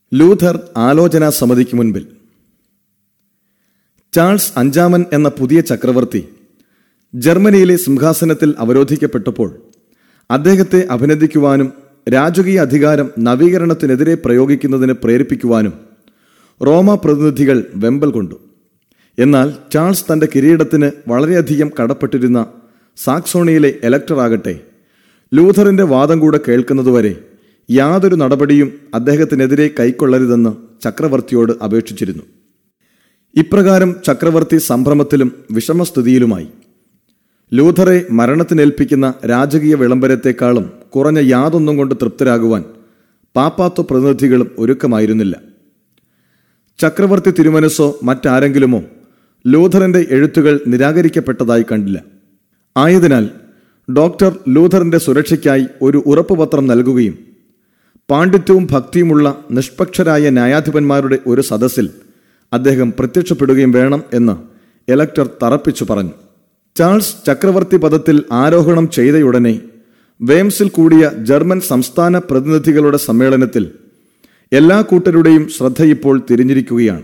Luther ആലോചനാ സമിതിക്ക് മുൻപിൽ Charles അഞ്ചാമൻ എന്ന പുതിയ ചക്രവർത്തി ജർമ്മനിയിലെ സിംഹാസനത്തിൽ അവരോധിക്കപ്പെട്ടപ്പോൾ അദ്ദേഹത്തെ അഭിനന്ദിക്കുവാനും രാജകീയ അധികാരം നവീകരണത്തിനെതിരെ പ്രയോഗിക്കുന്നതിന് പ്രേരിപ്പിക്കുവാനും റോമ പ്രതിനിധികൾ വെമ്പൽ കൊണ്ടു എന്നാൽ ചാൾസ് തന്റെ കിരീടത്തിന് വളരെയധികം കടപ്പെട്ടിരുന്ന സാക്സോണിയിലെ എലക്ടറാകട്ടെ ലൂഥറിന്റെ വാദം കൂടെ കേൾക്കുന്നതുവരെ യാതൊരു നടപടിയും അദ്ദേഹത്തിനെതിരെ കൈക്കൊള്ളരുതെന്ന് ചക്രവർത്തിയോട് അപേക്ഷിച്ചിരുന്നു ഇപ്രകാരം ചക്രവർത്തി സംഭ്രമത്തിലും വിഷമസ്ഥിതിയിലുമായി ലൂഥറെ മരണത്തിനേൽപ്പിക്കുന്ന രാജകീയ വിളംബരത്തെക്കാളും കുറഞ്ഞ യാതൊന്നും കൊണ്ട് തൃപ്തരാകുവാൻ പാപ്പാത്വ പ്രതിനിധികളും ഒരുക്കമായിരുന്നില്ല ചക്രവർത്തി തിരുമനസ്സോ മറ്റാരെങ്കിലുമോ ലൂഥറിന്റെ എഴുത്തുകൾ നിരാകരിക്കപ്പെട്ടതായി കണ്ടില്ല ആയതിനാൽ ഡോക്ടർ ലൂഥറിന്റെ സുരക്ഷയ്ക്കായി ഒരു ഉറപ്പുപത്രം നൽകുകയും പാണ്ഡിത്യവും ഭക്തിയുമുള്ള നിഷ്പക്ഷരായ ന്യായാധിപന്മാരുടെ ഒരു സദസ്സിൽ അദ്ദേഹം പ്രത്യക്ഷപ്പെടുകയും വേണം എന്ന് എലക്ടർ തറപ്പിച്ചു പറഞ്ഞു ചാൾസ് ചക്രവർത്തി പദത്തിൽ ആരോഹണം ചെയ്തയുടനെ വേംസിൽ കൂടിയ ജർമ്മൻ സംസ്ഥാന പ്രതിനിധികളുടെ സമ്മേളനത്തിൽ എല്ലാ കൂട്ടരുടെയും ശ്രദ്ധ ഇപ്പോൾ തിരിഞ്ഞിരിക്കുകയാണ്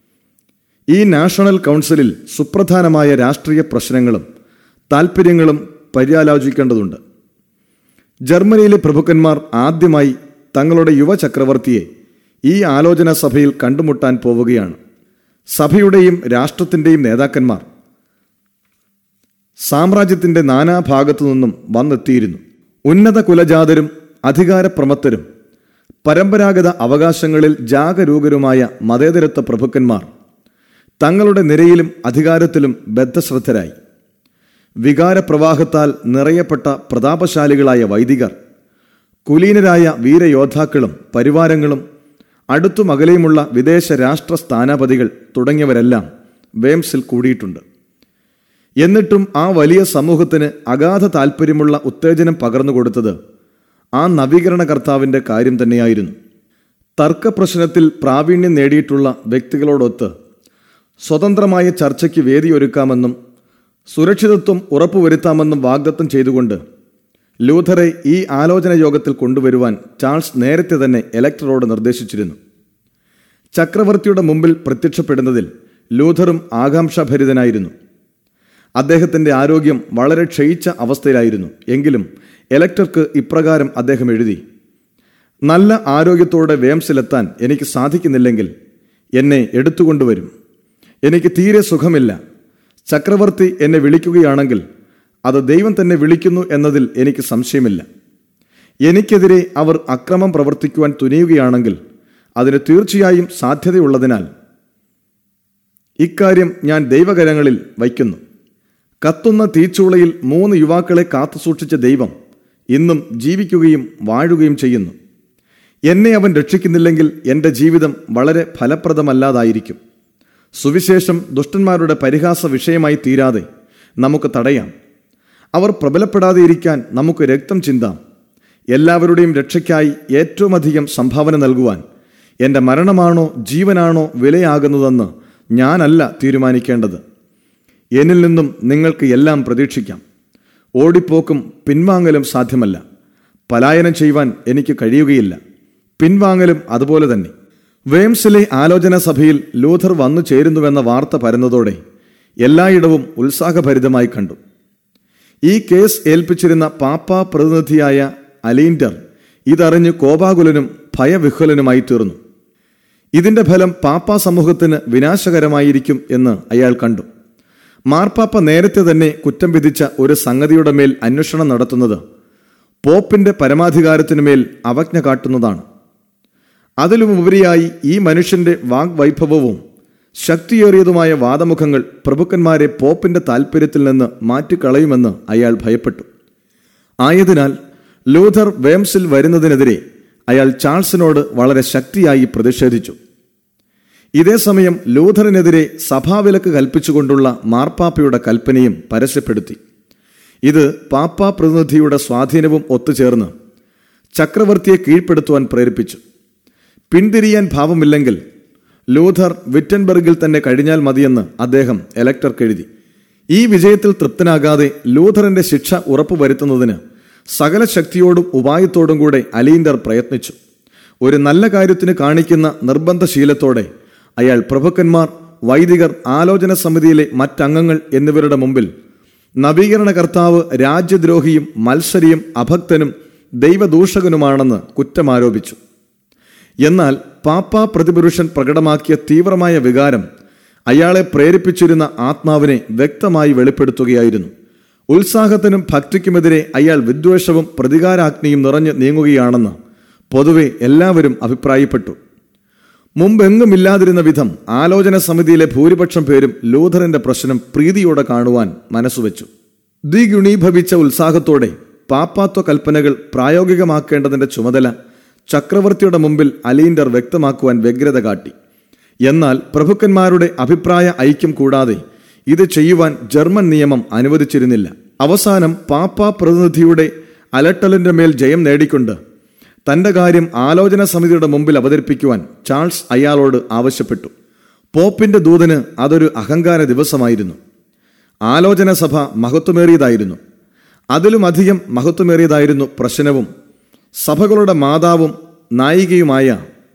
ഈ നാഷണൽ കൗൺസിലിൽ സുപ്രധാനമായ രാഷ്ട്രീയ പ്രശ്നങ്ങളും താൽപ്പര്യങ്ങളും പര്യാലോചിക്കേണ്ടതുണ്ട് ജർമ്മനിയിലെ പ്രഭുക്കന്മാർ ആദ്യമായി തങ്ങളുടെ യുവ ചക്രവർത്തിയെ ഈ ആലോചനാ സഭയിൽ കണ്ടുമുട്ടാൻ പോവുകയാണ് സഭയുടെയും രാഷ്ട്രത്തിന്റെയും നേതാക്കന്മാർ സാമ്രാജ്യത്തിന്റെ നാനാഭാഗത്തു നിന്നും വന്നെത്തിയിരുന്നു ഉന്നത കുലജാതരും അധികാരപ്രമത്തരും പരമ്പരാഗത അവകാശങ്ങളിൽ ജാഗരൂകരുമായ മതേതരത്വ പ്രഭുക്കന്മാർ തങ്ങളുടെ നിരയിലും അധികാരത്തിലും ബദ്ധശ്രദ്ധരായി വികാരപ്രവാഹത്താൽ നിറയപ്പെട്ട പ്രതാപശാലികളായ വൈദികർ കുലീനരായ വീരയോദ്ധാക്കളും പരിവാരങ്ങളും അടുത്തും അകലെയുമുള്ള വിദേശ രാഷ്ട്ര സ്ഥാനാപതികൾ തുടങ്ങിയവരെല്ലാം വേംസിൽ കൂടിയിട്ടുണ്ട് എന്നിട്ടും ആ വലിയ സമൂഹത്തിന് അഗാധ താൽപ്പര്യമുള്ള ഉത്തേജനം പകർന്നുകൊടുത്തത് ആ നവീകരണ കർത്താവിന്റെ കാര്യം തന്നെയായിരുന്നു തർക്കപ്രശ്നത്തിൽ പ്രാവീണ്യം നേടിയിട്ടുള്ള വ്യക്തികളോടൊത്ത് സ്വതന്ത്രമായ ചർച്ചയ്ക്ക് വേദിയൊരുക്കാമെന്നും സുരക്ഷിതത്വം ഉറപ്പുവരുത്താമെന്നും വാഗ്ദത്തം ചെയ്തുകൊണ്ട് ലൂഥറെ ഈ ആലോചന യോഗത്തിൽ കൊണ്ടുവരുവാൻ ചാൾസ് നേരത്തെ തന്നെ എലക്ടറോട് നിർദ്ദേശിച്ചിരുന്നു ചക്രവർത്തിയുടെ മുമ്പിൽ പ്രത്യക്ഷപ്പെടുന്നതിൽ ലൂഥറും ആകാംക്ഷാഭരിതനായിരുന്നു അദ്ദേഹത്തിന്റെ ആരോഗ്യം വളരെ ക്ഷയിച്ച അവസ്ഥയിലായിരുന്നു എങ്കിലും എലക്ടർക്ക് ഇപ്രകാരം അദ്ദേഹം എഴുതി നല്ല ആരോഗ്യത്തോടെ വേംസിലെത്താൻ എനിക്ക് സാധിക്കുന്നില്ലെങ്കിൽ എന്നെ എടുത്തുകൊണ്ടുവരും എനിക്ക് തീരെ സുഖമില്ല ചക്രവർത്തി എന്നെ വിളിക്കുകയാണെങ്കിൽ അത് ദൈവം തന്നെ വിളിക്കുന്നു എന്നതിൽ എനിക്ക് സംശയമില്ല എനിക്കെതിരെ അവർ അക്രമം പ്രവർത്തിക്കുവാൻ തുനിയുകയാണെങ്കിൽ അതിന് തീർച്ചയായും സാധ്യതയുള്ളതിനാൽ ഇക്കാര്യം ഞാൻ ദൈവകരങ്ങളിൽ വയ്ക്കുന്നു കത്തുന്ന തീച്ചൂളയിൽ മൂന്ന് യുവാക്കളെ കാത്തുസൂക്ഷിച്ച ദൈവം ഇന്നും ജീവിക്കുകയും വാഴുകയും ചെയ്യുന്നു എന്നെ അവൻ രക്ഷിക്കുന്നില്ലെങ്കിൽ എൻ്റെ ജീവിതം വളരെ ഫലപ്രദമല്ലാതായിരിക്കും സുവിശേഷം ദുഷ്ടന്മാരുടെ പരിഹാസ വിഷയമായി തീരാതെ നമുക്ക് തടയാം അവർ പ്രബലപ്പെടാതെ ഇരിക്കാൻ നമുക്ക് രക്തം ചിന്താം എല്ലാവരുടെയും രക്ഷയ്ക്കായി ഏറ്റവും അധികം സംഭാവന നൽകുവാൻ എൻ്റെ മരണമാണോ ജീവനാണോ വിലയാകുന്നതെന്ന് ഞാനല്ല തീരുമാനിക്കേണ്ടത് എന്നിൽ നിന്നും നിങ്ങൾക്ക് എല്ലാം പ്രതീക്ഷിക്കാം ഓടിപ്പോക്കും പിൻവാങ്ങലും സാധ്യമല്ല പലായനം ചെയ്യുവാൻ എനിക്ക് കഴിയുകയില്ല പിൻവാങ്ങലും അതുപോലെ തന്നെ വേംസിലെ ആലോചനാ സഭയിൽ ലൂഥർ വന്നു ചേരുന്നുവെന്ന വാർത്ത പരന്നതോടെ എല്ലായിടവും ഉത്സാഹഭരിതമായി കണ്ടു ഈ കേസ് ഏൽപ്പിച്ചിരുന്ന പാപ്പ പ്രതിനിധിയായ അലീൻഡർ ഇതറിഞ്ഞ് കോപാകുലനും ഭയവിഹ്വലനുമായി തീർന്നു ഇതിന്റെ ഫലം പാപ്പ സമൂഹത്തിന് വിനാശകരമായിരിക്കും എന്ന് അയാൾ കണ്ടു മാർപ്പാപ്പ നേരത്തെ തന്നെ കുറ്റം വിധിച്ച ഒരു സംഗതിയുടെ മേൽ അന്വേഷണം നടത്തുന്നത് പോപ്പിന്റെ പരമാധികാരത്തിനുമേൽ അവജ്ഞ കാട്ടുന്നതാണ് അതിലുമുപരിയായി ഈ മനുഷ്യന്റെ വാഗ്വൈഭവവും ശക്തിയേറിയതുമായ വാദമുഖങ്ങൾ പ്രഭുക്കന്മാരെ പോപ്പിന്റെ താൽപ്പര്യത്തിൽ നിന്ന് മാറ്റിക്കളയുമെന്ന് അയാൾ ഭയപ്പെട്ടു ആയതിനാൽ ലൂഥർ വേംസിൽ വരുന്നതിനെതിരെ അയാൾ ചാൾസിനോട് വളരെ ശക്തിയായി പ്രതിഷേധിച്ചു ഇതേസമയം ലൂഥറിനെതിരെ സഭാവിലക്ക് കൽപ്പിച്ചുകൊണ്ടുള്ള മാർപ്പാപ്പയുടെ കൽപ്പനയും പരസ്യപ്പെടുത്തി ഇത് പാപ്പ പ്രതിനിധിയുടെ സ്വാധീനവും ഒത്തുചേർന്ന് ചക്രവർത്തിയെ കീഴ്പ്പെടുത്തുവാൻ പ്രേരിപ്പിച്ചു പിന്തിരിയാൻ ഭാവമില്ലെങ്കിൽ ലൂഥർ വിറ്റൻബർഗിൽ തന്നെ കഴിഞ്ഞാൽ മതിയെന്ന് അദ്ദേഹം എലക്ടർക്ക് എഴുതി ഈ വിജയത്തിൽ തൃപ്തനാകാതെ ലൂഥറിന്റെ ശിക്ഷ ഉറപ്പുവരുത്തുന്നതിന് സകല ശക്തിയോടും ഉപായത്തോടും കൂടെ അലീൻഡർ പ്രയത്നിച്ചു ഒരു നല്ല കാര്യത്തിന് കാണിക്കുന്ന നിർബന്ധശീലത്തോടെ അയാൾ പ്രഭുക്കന്മാർ വൈദികർ ആലോചന സമിതിയിലെ മറ്റംഗങ്ങൾ എന്നിവരുടെ മുമ്പിൽ നവീകരണ കർത്താവ് രാജ്യദ്രോഹിയും മത്സരിയും അഭക്തനും ദൈവദൂഷകനുമാണെന്ന് കുറ്റമാരോപിച്ചു എന്നാൽ പാപ്പ പ്രതിപുരുഷൻ പ്രകടമാക്കിയ തീവ്രമായ വികാരം അയാളെ പ്രേരിപ്പിച്ചിരുന്ന ആത്മാവിനെ വ്യക്തമായി വെളിപ്പെടുത്തുകയായിരുന്നു ഉത്സാഹത്തിനും ഭക്തിക്കുമെതിരെ അയാൾ വിദ്വേഷവും പ്രതികാരാഗ്നിയും നിറഞ്ഞു നീങ്ങുകയാണെന്ന് പൊതുവെ എല്ലാവരും അഭിപ്രായപ്പെട്ടു മുമ്പെങ്ങുമില്ലാതിരുന്ന വിധം ആലോചന സമിതിയിലെ ഭൂരിപക്ഷം പേരും ലൂഥറിന്റെ പ്രശ്നം പ്രീതിയോടെ കാണുവാൻ മനസ്സുവെച്ചു ദ്വിഗുണീഭവിച്ച ഉത്സാഹത്തോടെ പാപ്പാത്വ കൽപ്പനകൾ പ്രായോഗികമാക്കേണ്ടതിന്റെ ചുമതല ചക്രവർത്തിയുടെ മുമ്പിൽ അലീൻഡർ വ്യക്തമാക്കുവാൻ വ്യഗ്രത കാട്ടി എന്നാൽ പ്രഭുക്കന്മാരുടെ അഭിപ്രായ ഐക്യം കൂടാതെ ഇത് ചെയ്യുവാൻ ജർമ്മൻ നിയമം അനുവദിച്ചിരുന്നില്ല അവസാനം പാപ്പ പ്രതിനിധിയുടെ അലട്ടലിന്റെ മേൽ ജയം നേടിക്കൊണ്ട് തന്റെ കാര്യം ആലോചന സമിതിയുടെ മുമ്പിൽ അവതരിപ്പിക്കുവാൻ ചാൾസ് അയാളോട് ആവശ്യപ്പെട്ടു പോപ്പിന്റെ ദൂതന് അതൊരു അഹങ്കാര ദിവസമായിരുന്നു ആലോചന സഭ മഹത്വമേറിയതായിരുന്നു അതിലുമധികം മഹത്വമേറിയതായിരുന്നു പ്രശ്നവും സഭകളുടെ മാതാവും നായികയുമായ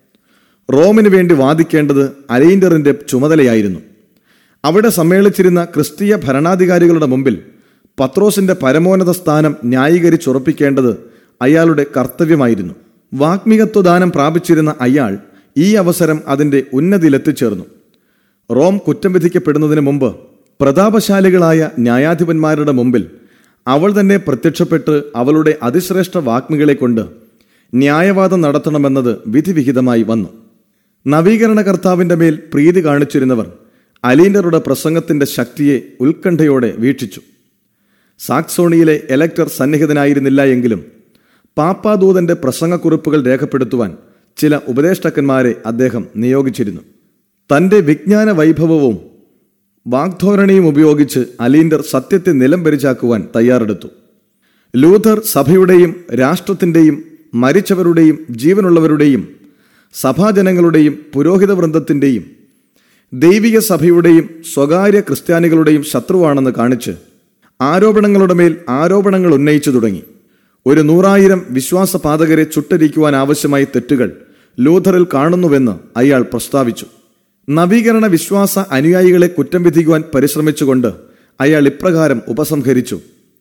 റോമിന് വേണ്ടി വാദിക്കേണ്ടത് അലൈൻഡറിന്റെ ചുമതലയായിരുന്നു അവിടെ സമ്മേളിച്ചിരുന്ന ക്രിസ്തീയ ഭരണാധികാരികളുടെ മുമ്പിൽ പത്രോസിന്റെ പരമോന്നത സ്ഥാനം ന്യായീകരിച്ചുറപ്പിക്കേണ്ടത് അയാളുടെ കർത്തവ്യമായിരുന്നു വാഗ്മികത്വദാനം പ്രാപിച്ചിരുന്ന അയാൾ ഈ അവസരം അതിന്റെ ഉന്നതിയിലെത്തിച്ചേർന്നു റോം കുറ്റം വിധിക്കപ്പെടുന്നതിന് മുമ്പ് പ്രതാപശാലികളായ ന്യായാധിപന്മാരുടെ മുമ്പിൽ അവൾ തന്നെ പ്രത്യക്ഷപ്പെട്ട് അവളുടെ അതിശ്രേഷ്ഠ വാഗ്മികളെ കൊണ്ട് ന്യായവാദം നടത്തണമെന്നത് വിധിവിഹിതമായി വന്നു നവീകരണ കർത്താവിന്റെ മേൽ പ്രീതി കാണിച്ചിരുന്നവർ അലീൻഡറുടെ പ്രസംഗത്തിന്റെ ശക്തിയെ ഉത്കണ്ഠയോടെ വീക്ഷിച്ചു സാക്സോണിയിലെ എലക്ടർ സന്നിഹിതനായിരുന്നില്ല എങ്കിലും പാപ്പാദൂതന്റെ പ്രസംഗക്കുറിപ്പുകൾ രേഖപ്പെടുത്തുവാൻ ചില ഉപദേഷ്ടാക്കന്മാരെ അദ്ദേഹം നിയോഗിച്ചിരുന്നു തന്റെ വിജ്ഞാന വൈഭവവും വാഗ്ധോരണിയും ഉപയോഗിച്ച് അലീൻഡർ സത്യത്തെ നിലംപരിച്ചാക്കുവാൻ തയ്യാറെടുത്തു ലൂഥർ സഭയുടെയും രാഷ്ട്രത്തിന്റെയും മരിച്ചവരുടെയും ജീവനുള്ളവരുടെയും സഭാജനങ്ങളുടെയും പുരോഹിത വൃന്ദത്തിന്റെയും ദൈവിക സഭയുടെയും സ്വകാര്യ ക്രിസ്ത്യാനികളുടെയും ശത്രുവാണെന്ന് കാണിച്ച് ആരോപണങ്ങളുടെ മേൽ ആരോപണങ്ങൾ ഉന്നയിച്ചു തുടങ്ങി ഒരു നൂറായിരം വിശ്വാസപാതകരെ ചുട്ടരിക്കുവാൻ ആവശ്യമായ തെറ്റുകൾ ലൂഥറിൽ കാണുന്നുവെന്ന് അയാൾ പ്രസ്താവിച്ചു നവീകരണ വിശ്വാസ അനുയായികളെ കുറ്റം വിധിക്കുവാൻ പരിശ്രമിച്ചുകൊണ്ട് അയാൾ ഇപ്രകാരം ഉപസംഹരിച്ചു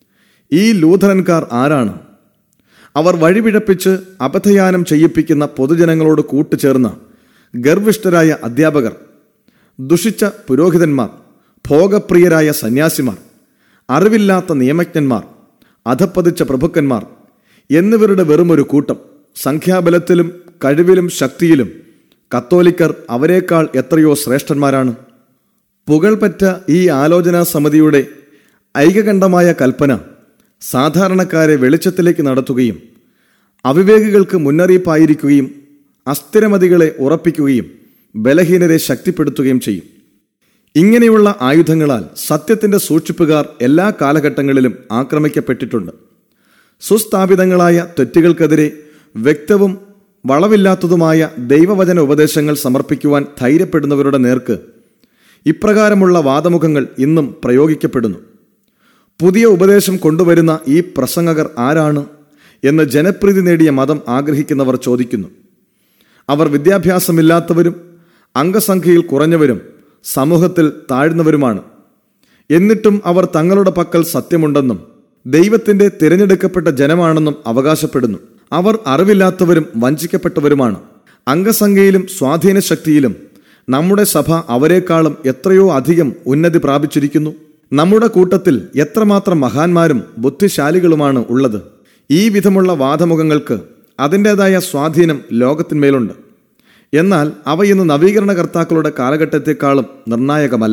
ഈ ലൂഥറൻകാർ ആരാണ് അവർ വഴിപിഴപ്പിച്ച് അപഥയാനം ചെയ്യിപ്പിക്കുന്ന പൊതുജനങ്ങളോട് കൂട്ടുചേർന്ന ഗർവിഷ്ഠരായ അധ്യാപകർ ദുഷിച്ച പുരോഹിതന്മാർ ഭോഗപ്രിയരായ സന്യാസിമാർ അറിവില്ലാത്ത നിയമജ്ഞന്മാർ അധപ്പതിച്ച പ്രഭുക്കന്മാർ എന്നിവരുടെ വെറുമൊരു കൂട്ടം സംഖ്യാബലത്തിലും കഴിവിലും ശക്തിയിലും കത്തോലിക്കർ അവരെക്കാൾ എത്രയോ ശ്രേഷ്ഠന്മാരാണ് പുകൾപറ്റ ഈ ആലോചനാ സമിതിയുടെ ഐകകണ്ഠമായ കൽപ്പന സാധാരണക്കാരെ വെളിച്ചത്തിലേക്ക് നടത്തുകയും അവിവേകികൾക്ക് മുന്നറിയിപ്പായിരിക്കുകയും അസ്ഥിരമതികളെ ഉറപ്പിക്കുകയും ബലഹീനരെ ശക്തിപ്പെടുത്തുകയും ചെയ്യും ഇങ്ങനെയുള്ള ആയുധങ്ങളാൽ സത്യത്തിന്റെ സൂക്ഷിപ്പുകാർ എല്ലാ കാലഘട്ടങ്ങളിലും ആക്രമിക്കപ്പെട്ടിട്ടുണ്ട് സുസ്ഥാപിതങ്ങളായ തെറ്റുകൾക്കെതിരെ വ്യക്തവും വളവില്ലാത്തതുമായ ദൈവവചന ഉപദേശങ്ങൾ സമർപ്പിക്കുവാൻ ധൈര്യപ്പെടുന്നവരുടെ നേർക്ക് ഇപ്രകാരമുള്ള വാദമുഖങ്ങൾ ഇന്നും പ്രയോഗിക്കപ്പെടുന്നു പുതിയ ഉപദേശം കൊണ്ടുവരുന്ന ഈ പ്രസംഗകർ ആരാണ് എന്ന് ജനപ്രീതി നേടിയ മതം ആഗ്രഹിക്കുന്നവർ ചോദിക്കുന്നു അവർ വിദ്യാഭ്യാസമില്ലാത്തവരും അംഗസംഖ്യയിൽ കുറഞ്ഞവരും സമൂഹത്തിൽ താഴ്ന്നവരുമാണ് എന്നിട്ടും അവർ തങ്ങളുടെ പക്കൽ സത്യമുണ്ടെന്നും ദൈവത്തിന്റെ തിരഞ്ഞെടുക്കപ്പെട്ട ജനമാണെന്നും അവകാശപ്പെടുന്നു അവർ അറിവില്ലാത്തവരും വഞ്ചിക്കപ്പെട്ടവരുമാണ് അംഗസംഖ്യയിലും സ്വാധീനശക്തിയിലും നമ്മുടെ സഭ അവരെക്കാളും എത്രയോ അധികം ഉന്നതി പ്രാപിച്ചിരിക്കുന്നു നമ്മുടെ കൂട്ടത്തിൽ എത്രമാത്രം മഹാന്മാരും ബുദ്ധിശാലികളുമാണ് ഉള്ളത് ഈ വിധമുള്ള വാദമുഖങ്ങൾക്ക് അതിൻ്റെതായ സ്വാധീനം ലോകത്തിന്മേലുണ്ട് എന്നാൽ അവ ഇന്ന് നവീകരണകർത്താക്കളുടെ കാലഘട്ടത്തെക്കാളും നിർണായകമല്ല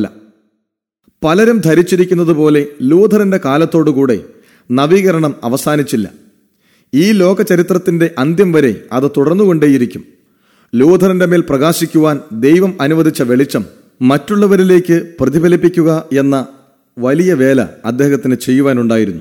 പലരും ധരിച്ചിരിക്കുന്നത് പോലെ ലൂഥറിന്റെ കാലത്തോടുകൂടെ നവീകരണം അവസാനിച്ചില്ല ഈ ലോക ചരിത്രത്തിന്റെ അന്ത്യം വരെ അത് തുടർന്നുകൊണ്ടേയിരിക്കും ലൂഥറിന്റെ മേൽ പ്രകാശിക്കുവാൻ ദൈവം അനുവദിച്ച വെളിച്ചം മറ്റുള്ളവരിലേക്ക് പ്രതിഫലിപ്പിക്കുക എന്ന വലിയ വേല അദ്ദേഹത്തിന് ചെയ്യുവാനുണ്ടായിരുന്നു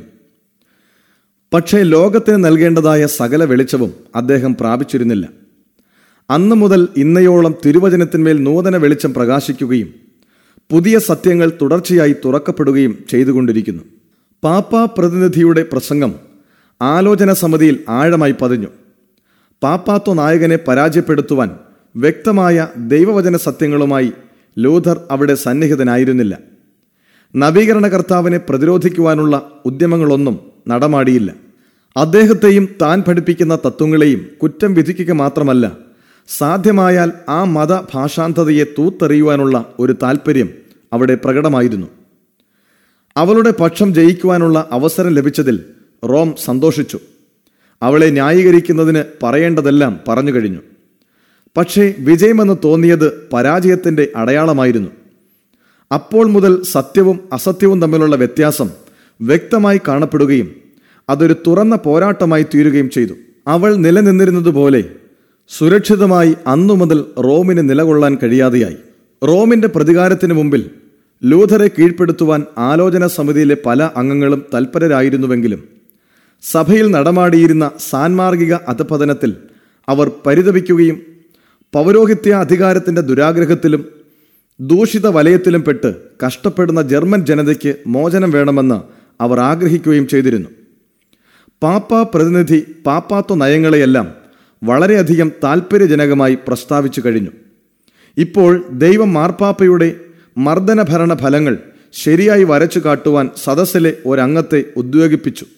പക്ഷേ ലോകത്തിന് നൽകേണ്ടതായ സകല വെളിച്ചവും അദ്ദേഹം പ്രാപിച്ചിരുന്നില്ല അന്നു മുതൽ ഇന്നയോളം തിരുവചനത്തിന്മേൽ നൂതന വെളിച്ചം പ്രകാശിക്കുകയും പുതിയ സത്യങ്ങൾ തുടർച്ചയായി തുറക്കപ്പെടുകയും ചെയ്തുകൊണ്ടിരിക്കുന്നു പാപ്പ പ്രതിനിധിയുടെ പ്രസംഗം ആലോചന സമിതിയിൽ ആഴമായി പതിഞ്ഞു പാപ്പാത്വ നായകനെ പരാജയപ്പെടുത്തുവാൻ വ്യക്തമായ ദൈവവചന സത്യങ്ങളുമായി ലൂഥർ അവിടെ സന്നിഹിതനായിരുന്നില്ല നവീകരണ കർത്താവിനെ പ്രതിരോധിക്കുവാനുള്ള ഉദ്യമങ്ങളൊന്നും നടമാടിയില്ല അദ്ദേഹത്തെയും താൻ പഠിപ്പിക്കുന്ന തത്വങ്ങളെയും കുറ്റം വിധിക്കുക മാത്രമല്ല സാധ്യമായാൽ ആ മത ഭാഷാന്തതയെ തൂത്തെറിയുവാനുള്ള ഒരു താൽപ്പര്യം അവിടെ പ്രകടമായിരുന്നു അവളുടെ പക്ഷം ജയിക്കുവാനുള്ള അവസരം ലഭിച്ചതിൽ റോം സന്തോഷിച്ചു അവളെ ന്യായീകരിക്കുന്നതിന് പറയേണ്ടതെല്ലാം പറഞ്ഞു കഴിഞ്ഞു പക്ഷേ വിജയമെന്ന് തോന്നിയത് പരാജയത്തിന്റെ അടയാളമായിരുന്നു അപ്പോൾ മുതൽ സത്യവും അസത്യവും തമ്മിലുള്ള വ്യത്യാസം വ്യക്തമായി കാണപ്പെടുകയും അതൊരു തുറന്ന പോരാട്ടമായി തീരുകയും ചെയ്തു അവൾ നിലനിന്നിരുന്നതുപോലെ സുരക്ഷിതമായി അന്നു മുതൽ റോമിന് നിലകൊള്ളാൻ കഴിയാതെയായി റോമിന്റെ പ്രതികാരത്തിന് മുമ്പിൽ ലൂഥറെ കീഴ്പ്പെടുത്തുവാൻ ആലോചന സമിതിയിലെ പല അംഗങ്ങളും തൽപരരായിരുന്നുവെങ്കിലും സഭയിൽ നടമാടിയിരുന്ന സാൻമാർഗിക അധപതനത്തിൽ അവർ പരിതപിക്കുകയും പൗരോഹിത്യ അധികാരത്തിന്റെ ദുരാഗ്രഹത്തിലും ദൂഷിത വലയത്തിലും പെട്ട് കഷ്ടപ്പെടുന്ന ജർമ്മൻ ജനതയ്ക്ക് മോചനം വേണമെന്ന് അവർ ആഗ്രഹിക്കുകയും ചെയ്തിരുന്നു പാപ്പ പ്രതിനിധി പാപ്പാത്വ നയങ്ങളെയെല്ലാം വളരെയധികം താൽപ്പര്യജനകമായി പ്രസ്താവിച്ചു കഴിഞ്ഞു ഇപ്പോൾ ദൈവം മാർപ്പാപ്പയുടെ മർദ്ദനഭരണ ഫലങ്ങൾ ശരിയായി വരച്ചു കാട്ടുവാൻ സദസ്സിലെ ഒരംഗത്തെ ഉദ്യോഗിപ്പിച്ചു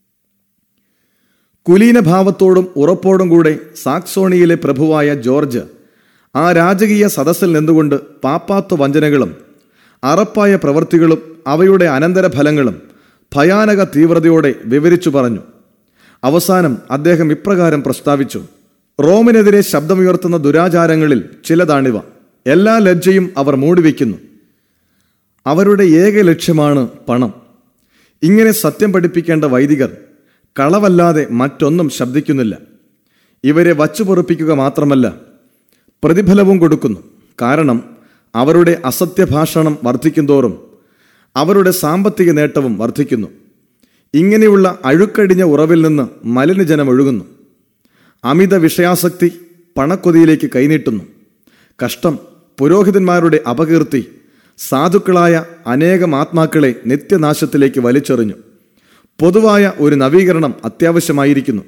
കുലീനഭാവത്തോടും ഉറപ്പോടും കൂടെ സാക്സോണിയിലെ പ്രഭുവായ ജോർജ് ആ രാജകീയ സദസ്സിൽ നിന്നുകൊണ്ട് പാപ്പാത്വ വഞ്ചനകളും അറപ്പായ പ്രവൃത്തികളും അവയുടെ അനന്തരഫലങ്ങളും ഭയാനക തീവ്രതയോടെ വിവരിച്ചു പറഞ്ഞു അവസാനം അദ്ദേഹം ഇപ്രകാരം പ്രസ്താവിച്ചു റോമിനെതിരെ ശബ്ദമുയർത്തുന്ന ദുരാചാരങ്ങളിൽ ചിലതാണിവ എല്ലാ ലജ്ജയും അവർ മൂടിവെക്കുന്നു അവരുടെ ഏക ലക്ഷ്യമാണ് പണം ഇങ്ങനെ സത്യം പഠിപ്പിക്കേണ്ട വൈദികർ കളവല്ലാതെ മറ്റൊന്നും ശബ്ദിക്കുന്നില്ല ഇവരെ വച്ചുപൊറുപ്പിക്കുക മാത്രമല്ല പ്രതിഫലവും കൊടുക്കുന്നു കാരണം അവരുടെ അസത്യഭാഷണം വർദ്ധിക്കുന്തോറും അവരുടെ സാമ്പത്തിക നേട്ടവും വർദ്ധിക്കുന്നു ഇങ്ങനെയുള്ള അഴുക്കടിഞ്ഞ ഉറവിൽ നിന്ന് മലിനജനം ഒഴുകുന്നു അമിത വിഷയാസക്തി പണക്കൊതിയിലേക്ക് കൈനീട്ടുന്നു കഷ്ടം പുരോഹിതന്മാരുടെ അപകീർത്തി സാധുക്കളായ അനേകം ആത്മാക്കളെ നിത്യനാശത്തിലേക്ക് വലിച്ചെറിഞ്ഞു പൊതുവായ ഒരു നവീകരണം അത്യാവശ്യമായിരിക്കുന്നു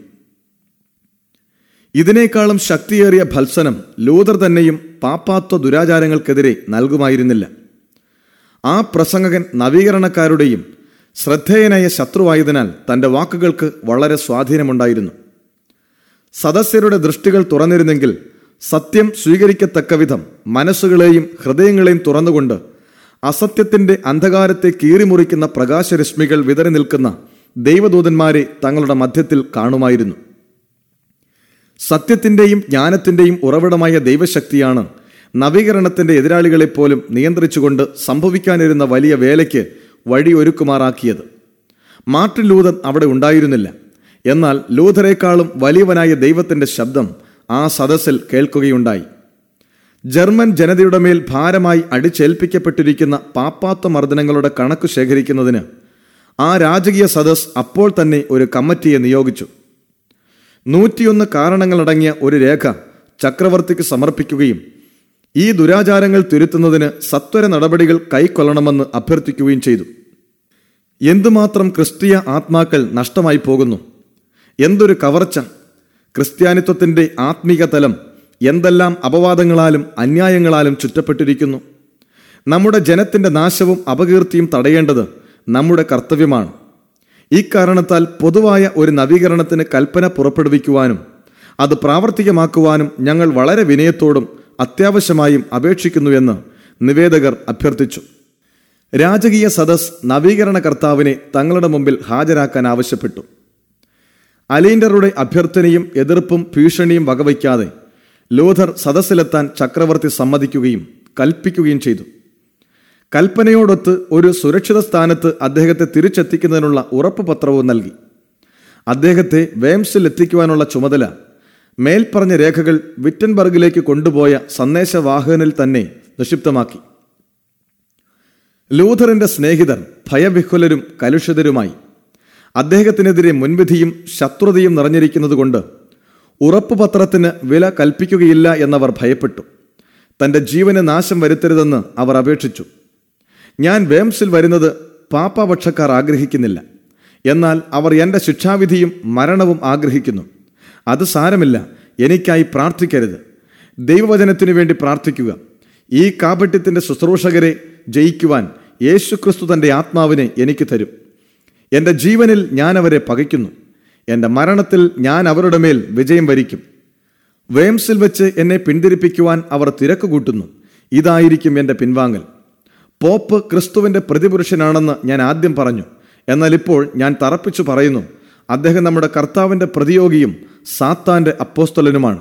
ഇതിനേക്കാളും ശക്തിയേറിയ ഭത്സനം ലൂതർ തന്നെയും പാപ്പാത്വ ദുരാചാരങ്ങൾക്കെതിരെ നൽകുമായിരുന്നില്ല ആ പ്രസംഗകൻ നവീകരണക്കാരുടെയും ശ്രദ്ധേയനായ ശത്രുവായതിനാൽ തന്റെ വാക്കുകൾക്ക് വളരെ സ്വാധീനമുണ്ടായിരുന്നു സദസ്യരുടെ ദൃഷ്ടികൾ തുറന്നിരുന്നെങ്കിൽ സത്യം സ്വീകരിക്കത്തക്ക വിധം മനസ്സുകളെയും ഹൃദയങ്ങളെയും തുറന്നുകൊണ്ട് അസത്യത്തിന്റെ അന്ധകാരത്തെ കീറിമുറിക്കുന്ന പ്രകാശരശ്മികൾ വിതറി നിൽക്കുന്ന ദൈവദൂതന്മാരെ തങ്ങളുടെ മധ്യത്തിൽ കാണുമായിരുന്നു സത്യത്തിന്റെയും ജ്ഞാനത്തിന്റെയും ഉറവിടമായ ദൈവശക്തിയാണ് നവീകരണത്തിന്റെ എതിരാളികളെപ്പോലും നിയന്ത്രിച്ചുകൊണ്ട് സംഭവിക്കാനിരുന്ന വലിയ വേലയ്ക്ക് വഴിയൊരുക്കുമാറാക്കിയത് മാർട്ടിൻ ലൂതർ അവിടെ ഉണ്ടായിരുന്നില്ല എന്നാൽ ലൂഥറേക്കാളും വലിയവനായ ദൈവത്തിന്റെ ശബ്ദം ആ സദസ്സിൽ കേൾക്കുകയുണ്ടായി ജർമ്മൻ ജനതയുടെ മേൽ ഭാരമായി അടിച്ചേൽപ്പിക്കപ്പെട്ടിരിക്കുന്ന പാപ്പാത്വ മർദ്ദനങ്ങളുടെ കണക്ക് ശേഖരിക്കുന്നതിന് ആ രാജകീയ സദസ് അപ്പോൾ തന്നെ ഒരു കമ്മിറ്റിയെ നിയോഗിച്ചു നൂറ്റിയൊന്ന് കാരണങ്ങളടങ്ങിയ ഒരു രേഖ ചക്രവർത്തിക്ക് സമർപ്പിക്കുകയും ഈ ദുരാചാരങ്ങൾ തിരുത്തുന്നതിന് സത്വര നടപടികൾ കൈക്കൊള്ളണമെന്ന് അഭ്യർത്ഥിക്കുകയും ചെയ്തു എന്തുമാത്രം ക്രിസ്തീയ ആത്മാക്കൾ നഷ്ടമായി പോകുന്നു എന്തൊരു കവർച്ച ക്രിസ്ത്യാനിത്വത്തിന്റെ ആത്മീക തലം എന്തെല്ലാം അപവാദങ്ങളാലും അന്യായങ്ങളാലും ചുറ്റപ്പെട്ടിരിക്കുന്നു നമ്മുടെ ജനത്തിന്റെ നാശവും അപകീർത്തിയും തടയേണ്ടത് നമ്മുടെ കർത്തവ്യമാണ് ഇക്കാരണത്താൽ പൊതുവായ ഒരു നവീകരണത്തിന് കൽപ്പന പുറപ്പെടുവിക്കുവാനും അത് പ്രാവർത്തികമാക്കുവാനും ഞങ്ങൾ വളരെ വിനയത്തോടും അത്യാവശ്യമായും അപേക്ഷിക്കുന്നുവെന്ന് നിവേദകർ അഭ്യർത്ഥിച്ചു രാജകീയ സദസ് നവീകരണ കർത്താവിനെ തങ്ങളുടെ മുമ്പിൽ ഹാജരാക്കാൻ ആവശ്യപ്പെട്ടു അലീൻഡറുടെ അഭ്യർത്ഥനയും എതിർപ്പും ഭീഷണിയും വകവയ്ക്കാതെ ലൂഥർ സദസ്സിലെത്താൻ ചക്രവർത്തി സമ്മതിക്കുകയും കൽപ്പിക്കുകയും ചെയ്തു കൽപ്പനയോടൊത്ത് ഒരു സുരക്ഷിത സ്ഥാനത്ത് അദ്ദേഹത്തെ തിരിച്ചെത്തിക്കുന്നതിനുള്ള ഉറപ്പ് പത്രവും നൽകി അദ്ദേഹത്തെ വേംസിൽ എത്തിക്കുവാനുള്ള ചുമതല മേൽപ്പറഞ്ഞ രേഖകൾ വിറ്റൻബർഗിലേക്ക് കൊണ്ടുപോയ സന്ദേശവാഹകനിൽ തന്നെ നിക്ഷിപ്തമാക്കി ലൂഥറിന്റെ സ്നേഹിതർ ഭയവിഹ്വലരും കലുഷിതരുമായി അദ്ദേഹത്തിനെതിരെ മുൻവിധിയും ശത്രുതയും നിറഞ്ഞിരിക്കുന്നതുകൊണ്ട് ഉറപ്പ് പത്രത്തിന് വില കൽപ്പിക്കുകയില്ല എന്നവർ ഭയപ്പെട്ടു തന്റെ ജീവന് നാശം വരുത്തരുതെന്ന് അവർ അപേക്ഷിച്ചു ഞാൻ വേംസിൽ വരുന്നത് പാപ്പാപക്ഷക്കാർ ആഗ്രഹിക്കുന്നില്ല എന്നാൽ അവർ എൻ്റെ ശിക്ഷാവിധിയും മരണവും ആഗ്രഹിക്കുന്നു അത് സാരമില്ല എനിക്കായി പ്രാർത്ഥിക്കരുത് ദൈവവചനത്തിനു വേണ്ടി പ്രാർത്ഥിക്കുക ഈ കാപട്യത്തിൻ്റെ ശുശ്രൂഷകരെ ജയിക്കുവാൻ യേശുക്രിസ്തു തൻ്റെ ആത്മാവിനെ എനിക്ക് തരും എൻ്റെ ജീവനിൽ ഞാൻ അവരെ പകയ്ക്കുന്നു എൻ്റെ മരണത്തിൽ ഞാൻ അവരുടെ മേൽ വിജയം വരിക്കും വേംസിൽ വെച്ച് എന്നെ പിന്തിരിപ്പിക്കുവാൻ അവർ തിരക്ക് കൂട്ടുന്നു ഇതായിരിക്കും എൻ്റെ പിൻവാങ്ങൽ പോപ്പ് ക്രിസ്തുവിൻ്റെ പ്രതിപുരുഷനാണെന്ന് ഞാൻ ആദ്യം പറഞ്ഞു എന്നാൽ ഇപ്പോൾ ഞാൻ തറപ്പിച്ചു പറയുന്നു അദ്ദേഹം നമ്മുടെ കർത്താവിൻ്റെ പ്രതിയോഗിയും സാത്താൻ്റെ അപ്പോസ്തലനുമാണ്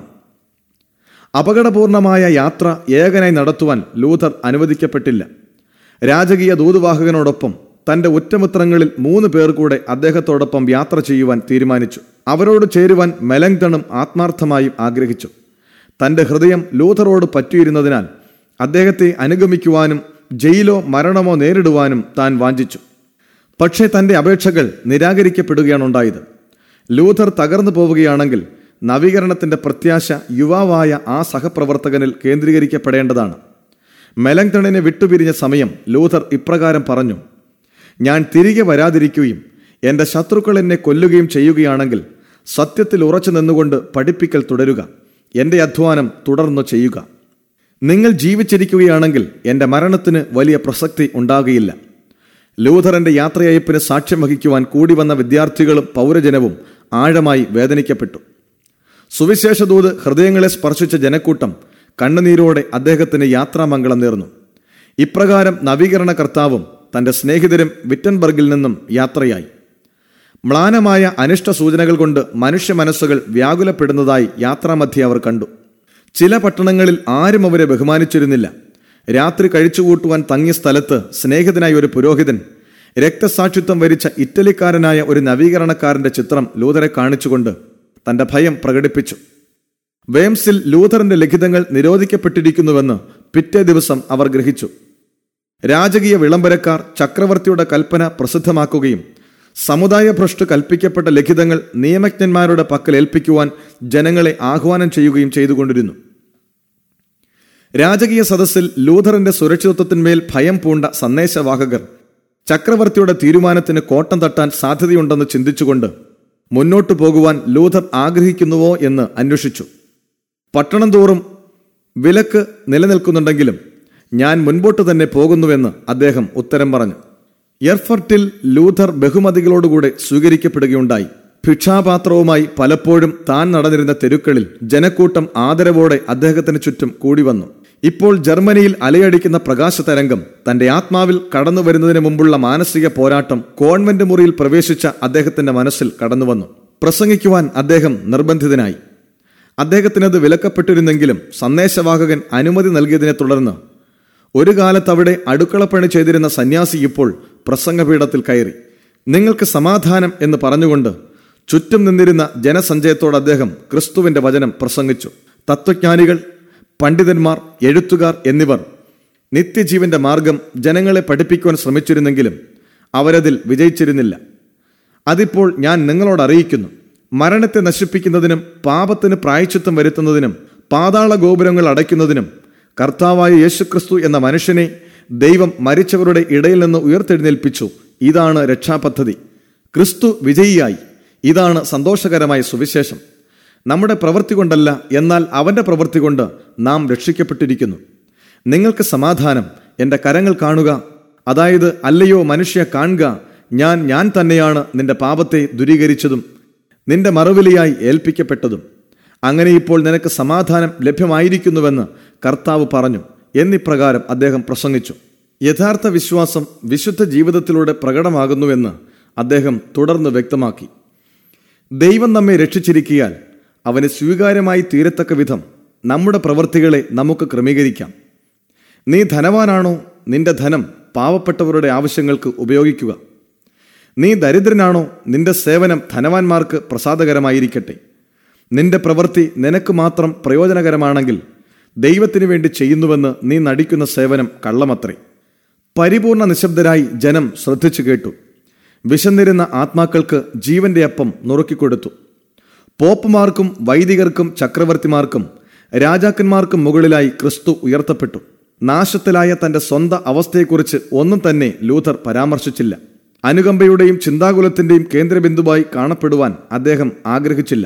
അപകടപൂർണമായ യാത്ര ഏകനായി നടത്തുവാൻ ലൂഥർ അനുവദിക്കപ്പെട്ടില്ല രാജകീയ ദൂതുവാഹകനോടൊപ്പം തന്റെ ഉറ്റമിത്രങ്ങളിൽ മൂന്ന് പേർ കൂടെ അദ്ദേഹത്തോടൊപ്പം യാത്ര ചെയ്യുവാൻ തീരുമാനിച്ചു അവരോട് ചേരുവാൻ മെലങ്തണും ആത്മാർത്ഥമായും ആഗ്രഹിച്ചു തന്റെ ഹൃദയം ലൂഥറോട് പറ്റിയിരുന്നതിനാൽ അദ്ദേഹത്തെ അനുഗമിക്കുവാനും ജയിലോ മരണമോ നേരിടുവാനും താൻ വാഞ്ചിച്ചു പക്ഷേ തന്റെ അപേക്ഷകൾ നിരാകരിക്കപ്പെടുകയാണ് ഉണ്ടായത് ലൂഥർ തകർന്നു പോവുകയാണെങ്കിൽ നവീകരണത്തിന്റെ പ്രത്യാശ യുവാവായ ആ സഹപ്രവർത്തകനിൽ കേന്ദ്രീകരിക്കപ്പെടേണ്ടതാണ് മെലങ്തണിനെ വിട്ടുപിരിഞ്ഞ സമയം ലൂഥർ ഇപ്രകാരം പറഞ്ഞു ഞാൻ തിരികെ വരാതിരിക്കുകയും എൻ്റെ ശത്രുക്കൾ എന്നെ കൊല്ലുകയും ചെയ്യുകയാണെങ്കിൽ സത്യത്തിൽ ഉറച്ചു നിന്നുകൊണ്ട് പഠിപ്പിക്കൽ തുടരുക എൻ്റെ അധ്വാനം തുടർന്നു ചെയ്യുക നിങ്ങൾ ജീവിച്ചിരിക്കുകയാണെങ്കിൽ എൻ്റെ മരണത്തിന് വലിയ പ്രസക്തി ഉണ്ടാകുകയില്ല ലൂഥറിന്റെ യാത്രയയപ്പിന് സാക്ഷ്യം വഹിക്കുവാൻ കൂടി വന്ന വിദ്യാർത്ഥികളും പൗരജനവും ആഴമായി വേദനിക്കപ്പെട്ടു സുവിശേഷദൂത് ഹൃദയങ്ങളെ സ്പർശിച്ച ജനക്കൂട്ടം കണ്ണുനീരോടെ അദ്ദേഹത്തിന് യാത്രാമംഗളം നേർന്നു ഇപ്രകാരം നവീകരണ കർത്താവും തന്റെ സ്നേഹിതരും വിറ്റൻബർഗിൽ നിന്നും യാത്രയായി മ്ലാനമായ അനിഷ്ട സൂചനകൾ കൊണ്ട് മനുഷ്യ മനസ്സുകൾ വ്യാകുലപ്പെടുന്നതായി യാത്രാമധ്യേ അവർ കണ്ടു ചില പട്ടണങ്ങളിൽ ആരും അവരെ ബഹുമാനിച്ചിരുന്നില്ല രാത്രി കഴിച്ചുകൂട്ടുവാൻ തങ്ങിയ സ്ഥലത്ത് സ്നേഹിതനായ ഒരു പുരോഹിതൻ രക്തസാക്ഷിത്വം വരിച്ച ഇറ്റലിക്കാരനായ ഒരു നവീകരണക്കാരന്റെ ചിത്രം ലൂതറെ കാണിച്ചുകൊണ്ട് തന്റെ ഭയം പ്രകടിപ്പിച്ചു വേംസിൽ ലൂഥറിന്റെ ലിഖിതങ്ങൾ നിരോധിക്കപ്പെട്ടിരിക്കുന്നുവെന്ന് പിറ്റേ ദിവസം അവർ ഗ്രഹിച്ചു രാജകീയ വിളംബരക്കാർ ചക്രവർത്തിയുടെ കൽപ്പന പ്രസിദ്ധമാക്കുകയും സമുദായ ഭ്രഷ്ട് കൽപ്പിക്കപ്പെട്ട ലിഖിതങ്ങൾ നിയമജ്ഞന്മാരുടെ പക്കൽ ഏൽപ്പിക്കുവാൻ ജനങ്ങളെ ആഹ്വാനം ചെയ്യുകയും ചെയ്തുകൊണ്ടിരുന്നു രാജകീയ സദസ്സിൽ ലൂഥറിന്റെ സുരക്ഷിതത്വത്തിന്മേൽ ഭയം പൂണ്ട സന്ദേശവാഹകർ ചക്രവർത്തിയുടെ തീരുമാനത്തിന് കോട്ടം തട്ടാൻ സാധ്യതയുണ്ടെന്ന് ചിന്തിച്ചുകൊണ്ട് മുന്നോട്ടു പോകുവാൻ ലൂഥർ ആഗ്രഹിക്കുന്നുവോ എന്ന് അന്വേഷിച്ചു പട്ടണം തോറും വിലക്ക് നിലനിൽക്കുന്നുണ്ടെങ്കിലും ഞാൻ മുൻപോട്ട് തന്നെ പോകുന്നുവെന്ന് അദ്ദേഹം ഉത്തരം പറഞ്ഞു എർഫർട്ടിൽ ലൂഥർ ബഹുമതികളോടുകൂടെ സ്വീകരിക്കപ്പെടുകയുണ്ടായി ഭിക്ഷാപാത്രവുമായി പലപ്പോഴും താൻ നടന്നിരുന്ന തെരുക്കളിൽ ജനക്കൂട്ടം ആദരവോടെ അദ്ദേഹത്തിന് ചുറ്റും കൂടി വന്നു ഇപ്പോൾ ജർമ്മനിയിൽ അലയടിക്കുന്ന പ്രകാശ തരംഗം തന്റെ ആത്മാവിൽ കടന്നു വരുന്നതിന് മുമ്പുള്ള മാനസിക പോരാട്ടം കോൺവെന്റ് മുറിയിൽ പ്രവേശിച്ച അദ്ദേഹത്തിന്റെ മനസ്സിൽ കടന്നുവന്നു പ്രസംഗിക്കുവാൻ അദ്ദേഹം നിർബന്ധിതനായി അദ്ദേഹത്തിനത് വിലക്കപ്പെട്ടിരുന്നെങ്കിലും സന്ദേശവാഹകൻ അനുമതി നൽകിയതിനെ തുടർന്ന് ഒരു കാലത്ത് അവിടെ അടുക്കളപ്പണി ചെയ്തിരുന്ന സന്യാസി ഇപ്പോൾ പ്രസംഗപീഠത്തിൽ കയറി നിങ്ങൾക്ക് സമാധാനം എന്ന് പറഞ്ഞുകൊണ്ട് ചുറ്റും നിന്നിരുന്ന ജനസഞ്ചയത്തോട് അദ്ദേഹം ക്രിസ്തുവിന്റെ വചനം പ്രസംഗിച്ചു തത്വജ്ഞാനികൾ പണ്ഡിതന്മാർ എഴുത്തുകാർ എന്നിവർ നിത്യജീവന്റെ മാർഗം ജനങ്ങളെ പഠിപ്പിക്കുവാൻ ശ്രമിച്ചിരുന്നെങ്കിലും അവരതിൽ വിജയിച്ചിരുന്നില്ല അതിപ്പോൾ ഞാൻ നിങ്ങളോട് അറിയിക്കുന്നു മരണത്തെ നശിപ്പിക്കുന്നതിനും പാപത്തിന് പ്രായച്ചിത്തം വരുത്തുന്നതിനും പാതാള ഗോപുരങ്ങൾ അടയ്ക്കുന്നതിനും കർത്താവായ യേശുക്രിസ്തു എന്ന മനുഷ്യനെ ദൈവം മരിച്ചവരുടെ ഇടയിൽ നിന്ന് ഉയർത്തെഴുന്നേൽപ്പിച്ചു ഇതാണ് രക്ഷാപദ്ധതി ക്രിസ്തു വിജയിയായി ഇതാണ് സന്തോഷകരമായ സുവിശേഷം നമ്മുടെ പ്രവൃത്തി കൊണ്ടല്ല എന്നാൽ അവന്റെ പ്രവൃത്തി കൊണ്ട് നാം രക്ഷിക്കപ്പെട്ടിരിക്കുന്നു നിങ്ങൾക്ക് സമാധാനം എൻ്റെ കരങ്ങൾ കാണുക അതായത് അല്ലയോ മനുഷ്യ കാണുക ഞാൻ ഞാൻ തന്നെയാണ് നിന്റെ പാപത്തെ ദുരീകരിച്ചതും നിന്റെ മറുവിലിയായി ഏൽപ്പിക്കപ്പെട്ടതും അങ്ങനെ ഇപ്പോൾ നിനക്ക് സമാധാനം ലഭ്യമായിരിക്കുന്നുവെന്ന് കർത്താവ് പറഞ്ഞു എന്നിപ്രകാരം അദ്ദേഹം പ്രസംഗിച്ചു യഥാർത്ഥ വിശ്വാസം വിശുദ്ധ ജീവിതത്തിലൂടെ പ്രകടമാകുന്നുവെന്ന് അദ്ദേഹം തുടർന്ന് വ്യക്തമാക്കി ദൈവം നമ്മെ രക്ഷിച്ചിരിക്കിയാൽ അവന് സ്വീകാര്യമായി തീരത്തക്ക വിധം നമ്മുടെ പ്രവൃത്തികളെ നമുക്ക് ക്രമീകരിക്കാം നീ ധനവാനാണോ നിന്റെ ധനം പാവപ്പെട്ടവരുടെ ആവശ്യങ്ങൾക്ക് ഉപയോഗിക്കുക നീ ദരിദ്രനാണോ നിന്റെ സേവനം ധനവാന്മാർക്ക് പ്രസാദകരമായിരിക്കട്ടെ നിന്റെ പ്രവൃത്തി നിനക്ക് മാത്രം പ്രയോജനകരമാണെങ്കിൽ ദൈവത്തിനു വേണ്ടി ചെയ്യുന്നുവെന്ന് നീ നടിക്കുന്ന സേവനം കള്ളമത്രേ പരിപൂർണ നിശബ്ദരായി ജനം ശ്രദ്ധിച്ചു കേട്ടു വിശന്നിരുന്ന ആത്മാക്കൾക്ക് ജീവന്റെ അപ്പം നുറുക്കിക്കൊടുത്തു പോപ്പുമാർക്കും വൈദികർക്കും ചക്രവർത്തിമാർക്കും രാജാക്കന്മാർക്കും മുകളിലായി ക്രിസ്തു ഉയർത്തപ്പെട്ടു നാശത്തിലായ തന്റെ സ്വന്തം അവസ്ഥയെക്കുറിച്ച് ഒന്നും തന്നെ ലൂഥർ പരാമർശിച്ചില്ല അനുകമ്പയുടെയും ചിന്താകുലത്തിന്റെയും കേന്ദ്രബിന്ദുവായി കാണപ്പെടുവാൻ അദ്ദേഹം ആഗ്രഹിച്ചില്ല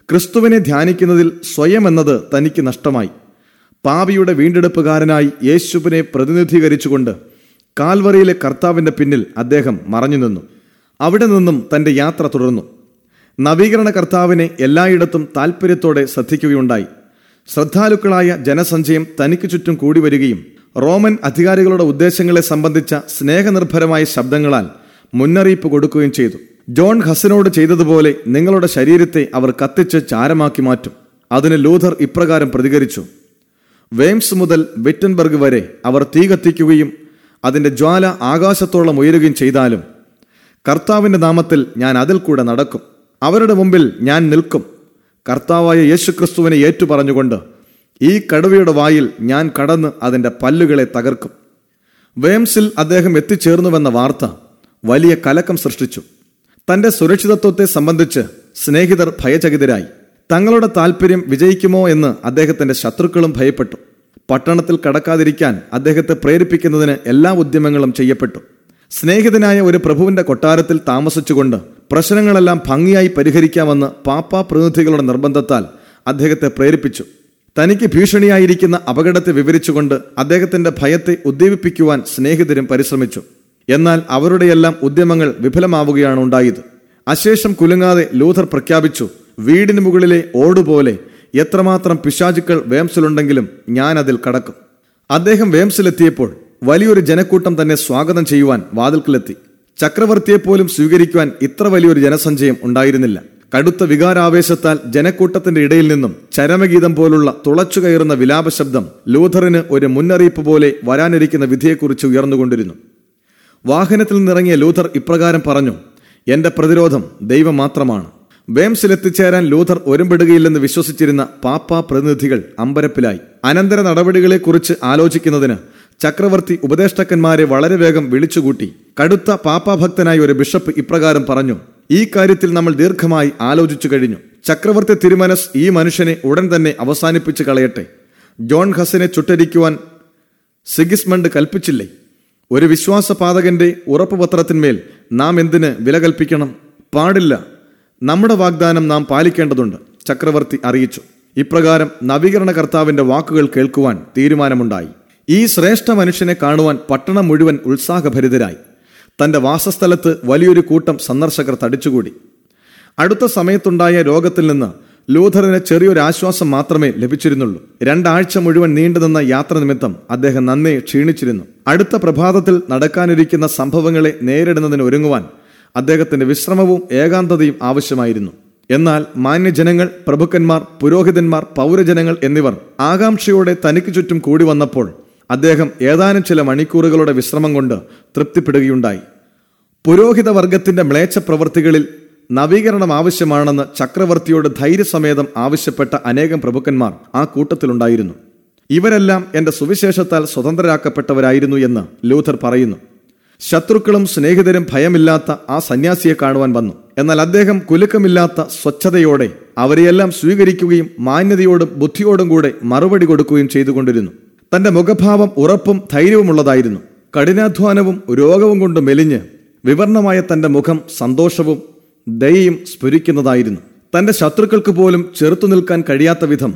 ക്രിസ്തുവിനെ ധ്യാനിക്കുന്നതിൽ സ്വയം എന്നത് തനിക്ക് നഷ്ടമായി പാപിയുടെ വീണ്ടെടുപ്പുകാരനായി യേശുവിനെ പ്രതിനിധീകരിച്ചുകൊണ്ട് കാൽവറിയിലെ കർത്താവിന്റെ പിന്നിൽ അദ്ദേഹം മറഞ്ഞു നിന്നു അവിടെ നിന്നും തന്റെ യാത്ര തുടർന്നു നവീകരണ കർത്താവിനെ എല്ലായിടത്തും താൽപ്പര്യത്തോടെ ശ്രദ്ധിക്കുകയുണ്ടായി ശ്രദ്ധാലുക്കളായ ജനസഞ്ചയം തനിക്ക് ചുറ്റും കൂടി വരികയും റോമൻ അധികാരികളുടെ ഉദ്ദേശങ്ങളെ സംബന്ധിച്ച സ്നേഹനിർഭരമായ ശബ്ദങ്ങളാൽ മുന്നറിയിപ്പ് കൊടുക്കുകയും ചെയ്തു ജോൺ ഹസനോട് ചെയ്തതുപോലെ നിങ്ങളുടെ ശരീരത്തെ അവർ കത്തിച്ച് ചാരമാക്കി മാറ്റും അതിന് ലൂഥർ ഇപ്രകാരം പ്രതികരിച്ചു വെയിംസ് മുതൽ വിറ്റൻബർഗ് വരെ അവർ തീ കത്തിക്കുകയും അതിന്റെ ജ്വാല ആകാശത്തോളം ഉയരുകയും ചെയ്താലും കർത്താവിന്റെ നാമത്തിൽ ഞാൻ അതിൽ കൂടെ നടക്കും അവരുടെ മുമ്പിൽ ഞാൻ നിൽക്കും കർത്താവായ യേശുക്രിസ്തുവിനെ ഏറ്റുപറഞ്ഞുകൊണ്ട് ഈ കടുവയുടെ വായിൽ ഞാൻ കടന്ന് അതിന്റെ പല്ലുകളെ തകർക്കും വെയിംസിൽ അദ്ദേഹം എത്തിച്ചേർന്നുവെന്ന വാർത്ത വലിയ കലക്കം സൃഷ്ടിച്ചു തന്റെ സുരക്ഷിതത്വത്തെ സംബന്ധിച്ച് സ്നേഹിതർ ഭയചകിതരായി തങ്ങളുടെ താല്പര്യം വിജയിക്കുമോ എന്ന് അദ്ദേഹത്തിന്റെ ശത്രുക്കളും ഭയപ്പെട്ടു പട്ടണത്തിൽ കടക്കാതിരിക്കാൻ അദ്ദേഹത്തെ പ്രേരിപ്പിക്കുന്നതിന് എല്ലാ ഉദ്യമങ്ങളും ചെയ്യപ്പെട്ടു സ്നേഹിതനായ ഒരു പ്രഭുവിന്റെ കൊട്ടാരത്തിൽ താമസിച്ചുകൊണ്ട് പ്രശ്നങ്ങളെല്ലാം ഭംഗിയായി പരിഹരിക്കാമെന്ന് പാപ്പ പ്രതിനിധികളുടെ നിർബന്ധത്താൽ അദ്ദേഹത്തെ പ്രേരിപ്പിച്ചു തനിക്ക് ഭീഷണിയായിരിക്കുന്ന അപകടത്തെ വിവരിച്ചുകൊണ്ട് അദ്ദേഹത്തിന്റെ ഭയത്തെ ഉദ്ദീപിപ്പിക്കുവാൻ സ്നേഹിതരും പരിശ്രമിച്ചു എന്നാൽ അവരുടെയെല്ലാം ഉദ്യമങ്ങൾ വിഫലമാവുകയാണ് ഉണ്ടായത് അശേഷം കുലുങ്ങാതെ ലൂഥർ പ്രഖ്യാപിച്ചു വീടിന് മുകളിലെ ഓടുപോലെ എത്രമാത്രം പിശാചുക്കൾ വേംസിലുണ്ടെങ്കിലും ഞാൻ അതിൽ കടക്കും അദ്ദേഹം വേംസിലെത്തിയപ്പോൾ വലിയൊരു ജനക്കൂട്ടം തന്നെ സ്വാഗതം ചെയ്യുവാൻ വാതിൽക്കിലെത്തി ചക്രവർത്തിയെപ്പോലും സ്വീകരിക്കുവാൻ ഇത്ര വലിയൊരു ജനസഞ്ചയം ഉണ്ടായിരുന്നില്ല കടുത്ത വികാരാവേശത്താൽ ജനക്കൂട്ടത്തിന്റെ ഇടയിൽ നിന്നും ചരമഗീതം പോലുള്ള തുളച്ചു കയറുന്ന വിലാപശബ്ദം ലൂഥറിന് ഒരു മുന്നറിയിപ്പ് പോലെ വരാനിരിക്കുന്ന വിധിയെക്കുറിച്ച് ഉയർന്നുകൊണ്ടിരുന്നു വാഹനത്തിൽ നിന്നിറങ്ങിയ ലൂഥർ ഇപ്രകാരം പറഞ്ഞു എന്റെ പ്രതിരോധം ദൈവം മാത്രമാണ് വേംസിലെത്തിച്ചേരാൻ ലൂഥർ ഒരുമ്പെടുകയില്ലെന്ന് വിശ്വസിച്ചിരുന്ന പാപ്പ പ്രതിനിധികൾ അമ്പരപ്പിലായി അനന്തര നടപടികളെക്കുറിച്ച് ആലോചിക്കുന്നതിന് ചക്രവർത്തി ഉപദേഷ്ടാക്കന്മാരെ വളരെ വേഗം വിളിച്ചുകൂട്ടി കടുത്ത പാപ്പാഭക്തനായ ഒരു ബിഷപ്പ് ഇപ്രകാരം പറഞ്ഞു ഈ കാര്യത്തിൽ നമ്മൾ ദീർഘമായി ആലോചിച്ചു കഴിഞ്ഞു ചക്രവർത്തി തിരുമനസ് ഈ മനുഷ്യനെ ഉടൻ തന്നെ അവസാനിപ്പിച്ചു കളയട്ടെ ജോൺ ഹസനെ ചുട്ടരിക്കുവാൻ സിഗിസ്മണ്ട് കൽപ്പിച്ചില്ലേ ഒരു വിശ്വാസപാതകന്റെ ഉറപ്പുപത്രത്തിന്മേൽ നാം എന്തിന് വില കൽപ്പിക്കണം പാടില്ല നമ്മുടെ വാഗ്ദാനം നാം പാലിക്കേണ്ടതുണ്ട് ചക്രവർത്തി അറിയിച്ചു ഇപ്രകാരം നവീകരണ കർത്താവിന്റെ വാക്കുകൾ കേൾക്കുവാൻ തീരുമാനമുണ്ടായി ഈ ശ്രേഷ്ഠ മനുഷ്യനെ കാണുവാൻ പട്ടണം മുഴുവൻ ഉത്സാഹഭരിതരായി തന്റെ വാസസ്ഥലത്ത് വലിയൊരു കൂട്ടം സന്ദർശകർ തടിച്ചുകൂടി അടുത്ത സമയത്തുണ്ടായ രോഗത്തിൽ നിന്ന് ലൂഥറിന് ചെറിയൊരു ആശ്വാസം മാത്രമേ ലഭിച്ചിരുന്നുള്ളൂ രണ്ടാഴ്ച മുഴുവൻ നീണ്ടുനിന്ന യാത്ര നിമിത്തം അദ്ദേഹം നന്നേ ക്ഷീണിച്ചിരുന്നു അടുത്ത പ്രഭാതത്തിൽ നടക്കാനിരിക്കുന്ന സംഭവങ്ങളെ നേരിടുന്നതിന് ഒരുങ്ങുവാൻ അദ്ദേഹത്തിന്റെ വിശ്രമവും ഏകാന്തതയും ആവശ്യമായിരുന്നു എന്നാൽ മാന്യജനങ്ങൾ പ്രഭുക്കന്മാർ പുരോഹിതന്മാർ പൗരജനങ്ങൾ എന്നിവർ ആകാംക്ഷയോടെ തനിക്ക് ചുറ്റും കൂടി വന്നപ്പോൾ അദ്ദേഹം ഏതാനും ചില മണിക്കൂറുകളുടെ വിശ്രമം കൊണ്ട് തൃപ്തിപ്പെടുകയുണ്ടായി പുരോഹിത വർഗത്തിന്റെ മ്ലേച്ഛ പ്രവൃത്തികളിൽ നവീകരണം ആവശ്യമാണെന്ന് ചക്രവർത്തിയോട് ധൈര്യസമേതം ആവശ്യപ്പെട്ട അനേകം പ്രഭുക്കന്മാർ ആ കൂട്ടത്തിലുണ്ടായിരുന്നു ഇവരെല്ലാം എന്റെ സുവിശേഷത്താൽ സ്വതന്ത്രരാക്കപ്പെട്ടവരായിരുന്നു എന്ന് ലൂഥർ പറയുന്നു ശത്രുക്കളും സ്നേഹിതരും ഭയമില്ലാത്ത ആ സന്യാസിയെ കാണുവാൻ വന്നു എന്നാൽ അദ്ദേഹം കുലുക്കമില്ലാത്ത സ്വച്ഛതയോടെ അവരെയെല്ലാം സ്വീകരിക്കുകയും മാന്യതയോടും ബുദ്ധിയോടും കൂടെ മറുപടി കൊടുക്കുകയും ചെയ്തുകൊണ്ടിരുന്നു തന്റെ മുഖഭാവം ഉറപ്പും ധൈര്യവുമുള്ളതായിരുന്നു കഠിനാധ്വാനവും രോഗവും കൊണ്ട് മെലിഞ്ഞ് വിവർണമായ തന്റെ മുഖം സന്തോഷവും ദയയും സ്ഫുരിക്കുന്നതായിരുന്നു തന്റെ ശത്രുക്കൾക്ക് പോലും ചെറുത്തു നിൽക്കാൻ കഴിയാത്ത വിധം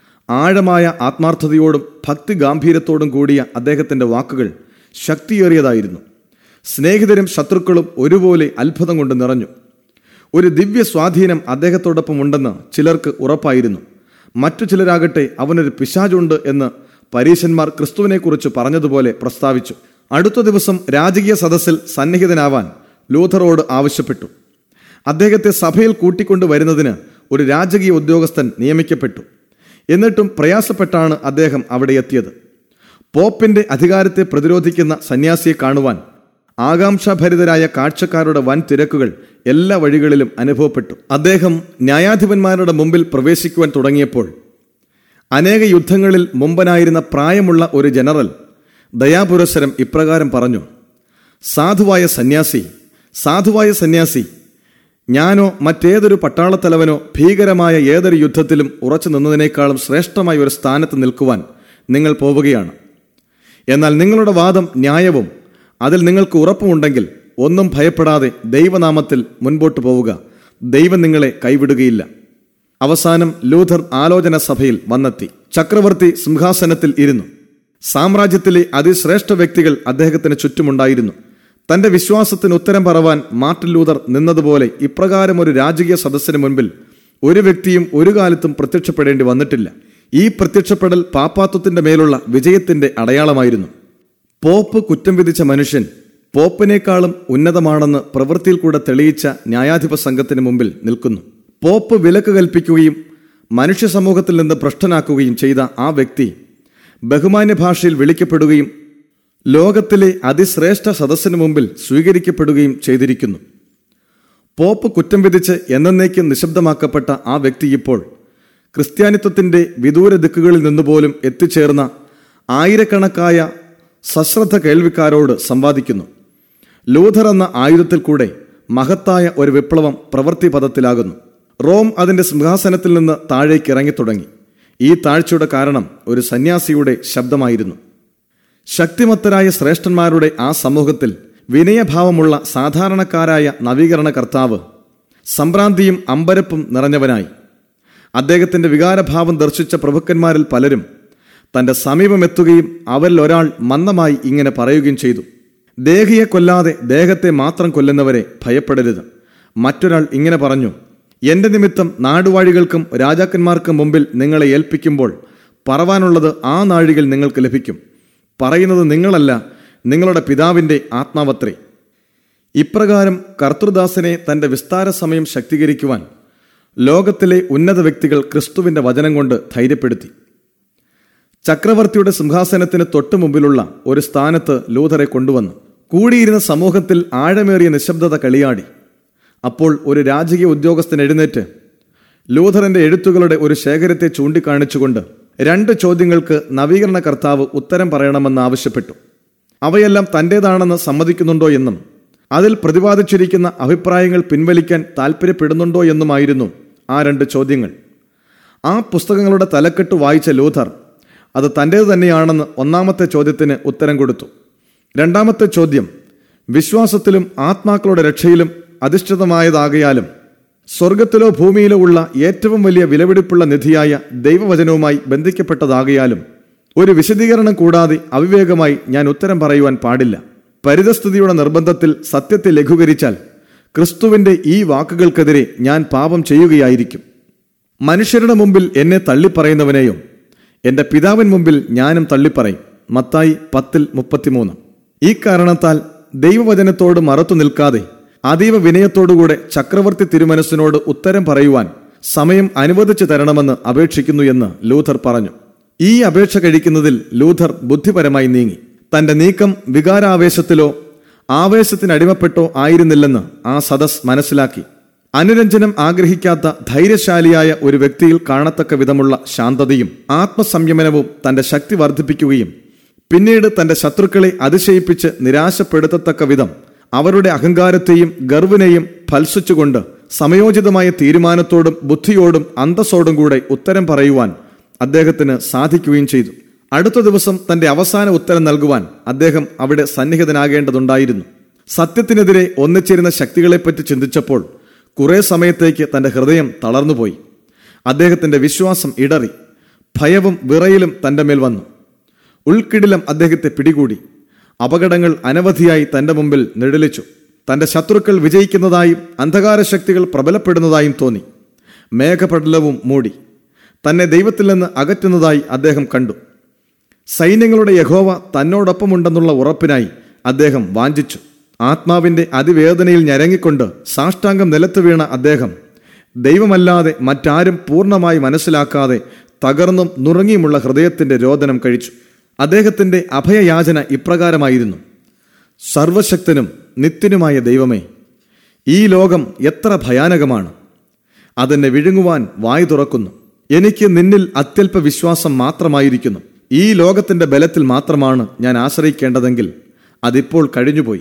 ആഴമായ ആത്മാർത്ഥതയോടും ഭക്തി ഗാംഭീര്യത്തോടും കൂടിയ അദ്ദേഹത്തിന്റെ വാക്കുകൾ ശക്തിയേറിയതായിരുന്നു സ്നേഹിതരും ശത്രുക്കളും ഒരുപോലെ അത്ഭുതം കൊണ്ട് നിറഞ്ഞു ഒരു ദിവ്യ സ്വാധീനം അദ്ദേഹത്തോടൊപ്പം ഉണ്ടെന്ന് ചിലർക്ക് ഉറപ്പായിരുന്നു മറ്റു ചിലരാകട്ടെ അവനൊരു പിശാചുണ്ട് എന്ന് പരീശന്മാർ ക്രിസ്തുവിനെക്കുറിച്ച് പറഞ്ഞതുപോലെ പ്രസ്താവിച്ചു അടുത്ത ദിവസം രാജകീയ സദസ്സിൽ സന്നിഹിതനാവാൻ ലൂഥറോട് ആവശ്യപ്പെട്ടു അദ്ദേഹത്തെ സഭയിൽ കൂട്ടിക്കൊണ്ടു വരുന്നതിന് ഒരു രാജകീയ ഉദ്യോഗസ്ഥൻ നിയമിക്കപ്പെട്ടു എന്നിട്ടും പ്രയാസപ്പെട്ടാണ് അദ്ദേഹം അവിടെ എത്തിയത് പോപ്പിന്റെ അധികാരത്തെ പ്രതിരോധിക്കുന്ന സന്യാസിയെ കാണുവാൻ ആകാംക്ഷാഭരിതരായ കാഴ്ചക്കാരുടെ വൻ തിരക്കുകൾ എല്ലാ വഴികളിലും അനുഭവപ്പെട്ടു അദ്ദേഹം ന്യായാധിപന്മാരുടെ മുമ്പിൽ പ്രവേശിക്കുവാൻ തുടങ്ങിയപ്പോൾ അനേക യുദ്ധങ്ങളിൽ മുമ്പനായിരുന്ന പ്രായമുള്ള ഒരു ജനറൽ ദയാപുരസ്സരം ഇപ്രകാരം പറഞ്ഞു സാധുവായ സന്യാസി സാധുവായ സന്യാസി ഞാനോ മറ്റേതൊരു പട്ടാളത്തലവനോ ഭീകരമായ ഏതൊരു യുദ്ധത്തിലും ഉറച്ചു നിന്നതിനേക്കാളും ശ്രേഷ്ഠമായ ഒരു സ്ഥാനത്ത് നിൽക്കുവാൻ നിങ്ങൾ പോവുകയാണ് എന്നാൽ നിങ്ങളുടെ വാദം ന്യായവും അതിൽ നിങ്ങൾക്ക് ഉറപ്പുമുണ്ടെങ്കിൽ ഒന്നും ഭയപ്പെടാതെ ദൈവനാമത്തിൽ മുൻപോട്ട് പോവുക ദൈവം നിങ്ങളെ കൈവിടുകയില്ല അവസാനം ലൂഥർ ആലോചന സഭയിൽ വന്നെത്തി ചക്രവർത്തി സിംഹാസനത്തിൽ ഇരുന്നു സാമ്രാജ്യത്തിലെ അതിശ്രേഷ്ഠ വ്യക്തികൾ അദ്ദേഹത്തിന് ചുറ്റുമുണ്ടായിരുന്നു തന്റെ വിശ്വാസത്തിന് ഉത്തരം പറവാൻ മാർട്ടിൻ ലൂഥർ നിന്നതുപോലെ ഇപ്രകാരം ഒരു രാജകീയ സദസ്സിന് മുൻപിൽ ഒരു വ്യക്തിയും ഒരു കാലത്തും പ്രത്യക്ഷപ്പെടേണ്ടി വന്നിട്ടില്ല ഈ പ്രത്യക്ഷപ്പെടൽ പാപ്പാത്വത്തിന്റെ മേലുള്ള വിജയത്തിന്റെ അടയാളമായിരുന്നു പോപ്പ് കുറ്റം വിധിച്ച മനുഷ്യൻ പോപ്പിനേക്കാളും ഉന്നതമാണെന്ന് പ്രവൃത്തിയിൽ കൂടെ തെളിയിച്ച ന്യായാധിപ സംഘത്തിന് മുമ്പിൽ നിൽക്കുന്നു പോപ്പ് വിലക്ക് കൽപ്പിക്കുകയും മനുഷ്യ സമൂഹത്തിൽ നിന്ന് ഭ്രഷ്ടനാക്കുകയും ചെയ്ത ആ വ്യക്തി ബഹുമാന്യ ഭാഷയിൽ വിളിക്കപ്പെടുകയും ലോകത്തിലെ അതിശ്രേഷ്ഠ സദസ്സിന് മുമ്പിൽ സ്വീകരിക്കപ്പെടുകയും ചെയ്തിരിക്കുന്നു പോപ്പ് കുറ്റം വിധിച്ച് എന്നേക്കും നിശബ്ദമാക്കപ്പെട്ട ആ വ്യക്തി ഇപ്പോൾ ക്രിസ്ത്യാനിത്വത്തിന്റെ വിദൂര ദിക്കുകളിൽ നിന്നുപോലും എത്തിച്ചേർന്ന ആയിരക്കണക്കായ സശ്രദ്ധ കേൾവിക്കാരോട് സംവാദിക്കുന്നു ലൂഥർ എന്ന ആയുധത്തിൽ കൂടെ മഹത്തായ ഒരു വിപ്ലവം പ്രവൃത്തി പദത്തിലാകുന്നു റോം അതിന്റെ സിംഹാസനത്തിൽ നിന്ന് താഴേക്ക് ഇറങ്ങിത്തുടങ്ങി ഈ താഴ്ചയുടെ കാരണം ഒരു സന്യാസിയുടെ ശബ്ദമായിരുന്നു ശക്തിമത്തരായ ശ്രേഷ്ഠന്മാരുടെ ആ സമൂഹത്തിൽ വിനയഭാവമുള്ള സാധാരണക്കാരായ നവീകരണ കർത്താവ് സംഭ്രാന്തിയും അമ്പരപ്പും നിറഞ്ഞവനായി അദ്ദേഹത്തിന്റെ വികാരഭാവം ദർശിച്ച പ്രഭുക്കന്മാരിൽ പലരും തന്റെ സമീപമെത്തുകയും അവരിൽ ഒരാൾ മന്ദമായി ഇങ്ങനെ പറയുകയും ചെയ്തു ദേഹിയെ കൊല്ലാതെ ദേഹത്തെ മാത്രം കൊല്ലുന്നവരെ ഭയപ്പെടരുത് മറ്റൊരാൾ ഇങ്ങനെ പറഞ്ഞു എന്റെ നിമിത്തം നാടുവാഴികൾക്കും രാജാക്കന്മാർക്കും മുമ്പിൽ നിങ്ങളെ ഏൽപ്പിക്കുമ്പോൾ പറവാനുള്ളത് ആ നാഴികൾ നിങ്ങൾക്ക് ലഭിക്കും പറയുന്നത് നിങ്ങളല്ല നിങ്ങളുടെ പിതാവിന്റെ ആത്മാവത്രേ ഇപ്രകാരം കർത്തൃദാസനെ തന്റെ വിസ്താര സമയം ശക്തീകരിക്കുവാൻ ലോകത്തിലെ ഉന്നത വ്യക്തികൾ ക്രിസ്തുവിന്റെ വചനം കൊണ്ട് ധൈര്യപ്പെടുത്തി ചക്രവർത്തിയുടെ സിംഹാസനത്തിന് തൊട്ടു മുമ്പിലുള്ള ഒരു സ്ഥാനത്ത് ലൂഥറെ കൊണ്ടുവന്നു കൂടിയിരുന്ന സമൂഹത്തിൽ ആഴമേറിയ നിശബ്ദത കളിയാടി അപ്പോൾ ഒരു രാജകീയ ഉദ്യോഗസ്ഥൻ എഴുന്നേറ്റ് ലൂഥറിന്റെ എഴുത്തുകളുടെ ഒരു ശേഖരത്തെ ചൂണ്ടിക്കാണിച്ചുകൊണ്ട് രണ്ട് ചോദ്യങ്ങൾക്ക് നവീകരണ കർത്താവ് ഉത്തരം പറയണമെന്ന് ആവശ്യപ്പെട്ടു അവയെല്ലാം തന്റേതാണെന്ന് സമ്മതിക്കുന്നുണ്ടോ എന്നും അതിൽ പ്രതിപാദിച്ചിരിക്കുന്ന അഭിപ്രായങ്ങൾ പിൻവലിക്കാൻ താൽപ്പര്യപ്പെടുന്നുണ്ടോ എന്നുമായിരുന്നു ആ രണ്ട് ചോദ്യങ്ങൾ ആ പുസ്തകങ്ങളുടെ തലക്കെട്ട് വായിച്ച ലൂഥർ അത് തൻ്റേത് തന്നെയാണെന്ന് ഒന്നാമത്തെ ചോദ്യത്തിന് ഉത്തരം കൊടുത്തു രണ്ടാമത്തെ ചോദ്യം വിശ്വാസത്തിലും ആത്മാക്കളുടെ രക്ഷയിലും അധിഷ്ഠിതമായതാകയാലും സ്വർഗത്തിലോ ഭൂമിയിലോ ഉള്ള ഏറ്റവും വലിയ വിലപിടിപ്പുള്ള നിധിയായ ദൈവവചനവുമായി ബന്ധിക്കപ്പെട്ടതാകയാലും ഒരു വിശദീകരണം കൂടാതെ അവിവേകമായി ഞാൻ ഉത്തരം പറയുവാൻ പാടില്ല പരിതസ്ഥിതിയുടെ നിർബന്ധത്തിൽ സത്യത്തെ ലഘൂകരിച്ചാൽ ക്രിസ്തുവിന്റെ ഈ വാക്കുകൾക്കെതിരെ ഞാൻ പാപം ചെയ്യുകയായിരിക്കും മനുഷ്യരുടെ മുമ്പിൽ എന്നെ തള്ളിപ്പറയുന്നവനെയോ എന്റെ പിതാവിൻ മുമ്പിൽ ഞാനും തള്ളിപ്പറയും മത്തായി പത്തിൽ മുപ്പത്തിമൂന്ന് ഈ കാരണത്താൽ ദൈവവചനത്തോട് മറത്തു നിൽക്കാതെ അതീവ വിനയത്തോടുകൂടെ ചക്രവർത്തി തിരുമനസ്സിനോട് ഉത്തരം പറയുവാൻ സമയം അനുവദിച്ചു തരണമെന്ന് അപേക്ഷിക്കുന്നു എന്ന് ലൂഥർ പറഞ്ഞു ഈ അപേക്ഷ കഴിക്കുന്നതിൽ ലൂഥർ ബുദ്ധിപരമായി നീങ്ങി തന്റെ നീക്കം വികാരാവേശത്തിലോ ആവേശത്തിനടിമപ്പെട്ടോ ആയിരുന്നില്ലെന്ന് ആ സദസ് മനസ്സിലാക്കി അനുരഞ്ജനം ആഗ്രഹിക്കാത്ത ധൈര്യശാലിയായ ഒരു വ്യക്തിയിൽ കാണത്തക്ക വിധമുള്ള ശാന്തതയും ആത്മസംയമനവും തന്റെ ശക്തി വർദ്ധിപ്പിക്കുകയും പിന്നീട് തന്റെ ശത്രുക്കളെ അതിശയിപ്പിച്ച് നിരാശപ്പെടുത്തത്തക്ക വിധം അവരുടെ അഹങ്കാരത്തെയും ഗർവിനെയും ഫൽസിച്ചുകൊണ്ട് സമയോചിതമായ തീരുമാനത്തോടും ബുദ്ധിയോടും അന്തസ്സോടും കൂടെ ഉത്തരം പറയുവാൻ അദ്ദേഹത്തിന് സാധിക്കുകയും ചെയ്തു അടുത്ത ദിവസം തന്റെ അവസാന ഉത്തരം നൽകുവാൻ അദ്ദേഹം അവിടെ സന്നിഹിതനാകേണ്ടതുണ്ടായിരുന്നു സത്യത്തിനെതിരെ ഒന്നിച്ചിരുന്ന ശക്തികളെപ്പറ്റി ചിന്തിച്ചപ്പോൾ കുറെ സമയത്തേക്ക് തന്റെ ഹൃദയം തളർന്നുപോയി അദ്ദേഹത്തിന്റെ വിശ്വാസം ഇടറി ഭയവും വിറയിലും തന്റെ മേൽ വന്നു ഉൾക്കിടിലം അദ്ദേഹത്തെ പിടികൂടി അപകടങ്ങൾ അനവധിയായി തന്റെ മുമ്പിൽ നിഴലിച്ചു തന്റെ ശത്രുക്കൾ വിജയിക്കുന്നതായും അന്ധകാര ശക്തികൾ പ്രബലപ്പെടുന്നതായും തോന്നി മേഘപടലവും മൂടി തന്നെ ദൈവത്തിൽ നിന്ന് അകറ്റുന്നതായി അദ്ദേഹം കണ്ടു സൈന്യങ്ങളുടെ യഹോവ തന്നോടൊപ്പമുണ്ടെന്നുള്ള ഉറപ്പിനായി അദ്ദേഹം വാഞ്ചിച്ചു ആത്മാവിന്റെ അതിവേദനയിൽ ഞരങ്ങിക്കൊണ്ട് സാഷ്ടാംഗം നിലത്ത് വീണ അദ്ദേഹം ദൈവമല്ലാതെ മറ്റാരും പൂർണ്ണമായി മനസ്സിലാക്കാതെ തകർന്നും നുറങ്ങിയുമുള്ള ഹൃദയത്തിന്റെ രോദനം കഴിച്ചു അദ്ദേഹത്തിന്റെ അഭയയാചന ഇപ്രകാരമായിരുന്നു സർവശക്തനും നിത്യനുമായ ദൈവമേ ഈ ലോകം എത്ര ഭയാനകമാണ് അതെന്നെ വിഴുങ്ങുവാൻ വായു തുറക്കുന്നു എനിക്ക് നിന്നിൽ അത്യല്പ വിശ്വാസം മാത്രമായിരിക്കുന്നു ഈ ലോകത്തിന്റെ ബലത്തിൽ മാത്രമാണ് ഞാൻ ആശ്രയിക്കേണ്ടതെങ്കിൽ അതിപ്പോൾ കഴിഞ്ഞുപോയി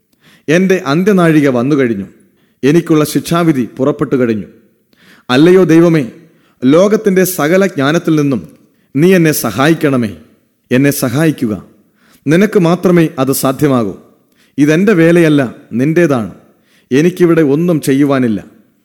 എൻ്റെ അന്ത്യനാഴിക വന്നു കഴിഞ്ഞു എനിക്കുള്ള ശിക്ഷാവിധി പുറപ്പെട്ടു കഴിഞ്ഞു അല്ലയോ ദൈവമേ ലോകത്തിന്റെ സകല ജ്ഞാനത്തിൽ നിന്നും നീ എന്നെ സഹായിക്കണമേ എന്നെ സഹായിക്കുക നിനക്ക് മാത്രമേ അത് സാധ്യമാകൂ ഇതെന്റെ വേലയല്ല നിന്റേതാണ് എനിക്കിവിടെ ഒന്നും ചെയ്യുവാനില്ല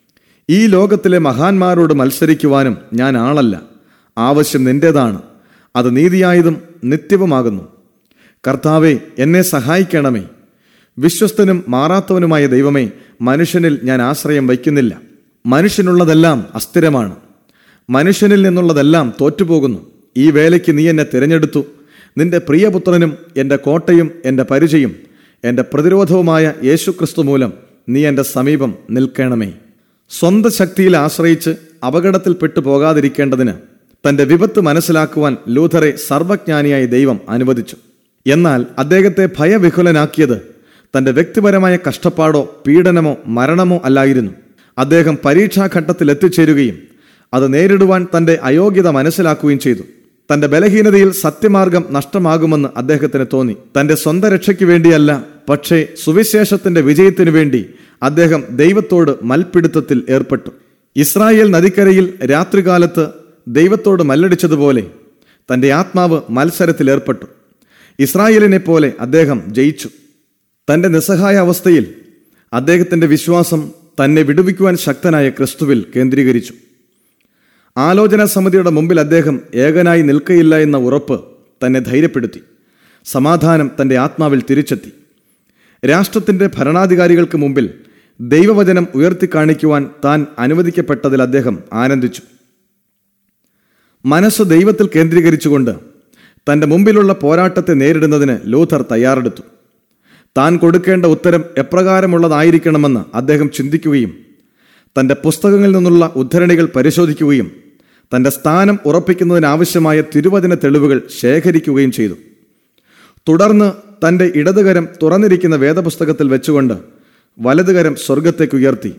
ഈ ലോകത്തിലെ മഹാന്മാരോട് മത്സരിക്കുവാനും ഞാൻ ആളല്ല ആവശ്യം നിന്റേതാണ് അത് നീതിയായതും നിത്യവുമാകുന്നു കർത്താവെ എന്നെ സഹായിക്കണമേ വിശ്വസ്തനും മാറാത്തവനുമായ ദൈവമേ മനുഷ്യനിൽ ഞാൻ ആശ്രയം വയ്ക്കുന്നില്ല മനുഷ്യനുള്ളതെല്ലാം അസ്ഥിരമാണ് മനുഷ്യനിൽ നിന്നുള്ളതെല്ലാം തോറ്റുപോകുന്നു ഈ വേലയ്ക്ക് നീ എന്നെ തിരഞ്ഞെടുത്തു നിന്റെ പ്രിയപുത്രനും എൻ്റെ കോട്ടയും എൻ്റെ പരിചയും എൻ്റെ പ്രതിരോധവുമായ യേശുക്രിസ്തു മൂലം നീ എൻ്റെ സമീപം നിൽക്കണമേ സ്വന്തം ശക്തിയിൽ ആശ്രയിച്ച് അപകടത്തിൽപ്പെട്ടു പോകാതിരിക്കേണ്ടതിന് തന്റെ വിപത്ത് മനസ്സിലാക്കുവാൻ ലൂഥറെ സർവജ്ഞാനിയായ ദൈവം അനുവദിച്ചു എന്നാൽ അദ്ദേഹത്തെ ഭയവിഹുലനാക്കിയത് തന്റെ വ്യക്തിപരമായ കഷ്ടപ്പാടോ പീഡനമോ മരണമോ അല്ലായിരുന്നു അദ്ദേഹം പരീക്ഷാഘട്ടത്തിൽ എത്തിച്ചേരുകയും അത് നേരിടുവാൻ തന്റെ അയോഗ്യത മനസ്സിലാക്കുകയും ചെയ്തു തന്റെ ബലഹീനതയിൽ സത്യമാർഗം നഷ്ടമാകുമെന്ന് അദ്ദേഹത്തിന് തോന്നി തന്റെ സ്വന്തം രക്ഷയ്ക്ക് വേണ്ടിയല്ല പക്ഷേ സുവിശേഷത്തിന്റെ വിജയത്തിനു വേണ്ടി അദ്ദേഹം ദൈവത്തോട് മൽപിടുത്തത്തിൽ ഏർപ്പെട്ടു ഇസ്രായേൽ നദിക്കരയിൽ രാത്രികാലത്ത് ദൈവത്തോട് മല്ലടിച്ചതുപോലെ തന്റെ ആത്മാവ് മത്സരത്തിൽ ഏർപ്പെട്ടു ഇസ്രായേലിനെ പോലെ അദ്ദേഹം ജയിച്ചു തന്റെ നിസ്സഹായ അവസ്ഥയിൽ അദ്ദേഹത്തിന്റെ വിശ്വാസം തന്നെ വിടുവിക്കുവാൻ ശക്തനായ ക്രിസ്തുവിൽ കേന്ദ്രീകരിച്ചു ആലോചനാ സമിതിയുടെ മുമ്പിൽ അദ്ദേഹം ഏകനായി നിൽക്കയില്ല എന്ന ഉറപ്പ് തന്നെ ധൈര്യപ്പെടുത്തി സമാധാനം തന്റെ ആത്മാവിൽ തിരിച്ചെത്തി രാഷ്ട്രത്തിന്റെ ഭരണാധികാരികൾക്ക് മുമ്പിൽ ദൈവവചനം ഉയർത്തിക്കാണിക്കുവാൻ താൻ അനുവദിക്കപ്പെട്ടതിൽ അദ്ദേഹം ആനന്ദിച്ചു മനസ്സ് ദൈവത്തിൽ കേന്ദ്രീകരിച്ചുകൊണ്ട് തന്റെ മുമ്പിലുള്ള പോരാട്ടത്തെ നേരിടുന്നതിന് ലൂഥർ തയ്യാറെടുത്തു താൻ കൊടുക്കേണ്ട ഉത്തരം എപ്രകാരമുള്ളതായിരിക്കണമെന്ന് അദ്ദേഹം ചിന്തിക്കുകയും തന്റെ പുസ്തകങ്ങളിൽ നിന്നുള്ള ഉദ്ധരണികൾ പരിശോധിക്കുകയും തന്റെ സ്ഥാനം ഉറപ്പിക്കുന്നതിനാവശ്യമായ തിരുവചന തെളിവുകൾ ശേഖരിക്കുകയും ചെയ്തു തുടർന്ന് തന്റെ ഇടതുകരം തുറന്നിരിക്കുന്ന വേദപുസ്തകത്തിൽ വെച്ചുകൊണ്ട് വലതുകരം സ്വർഗത്തേക്ക് ഉയർത്തി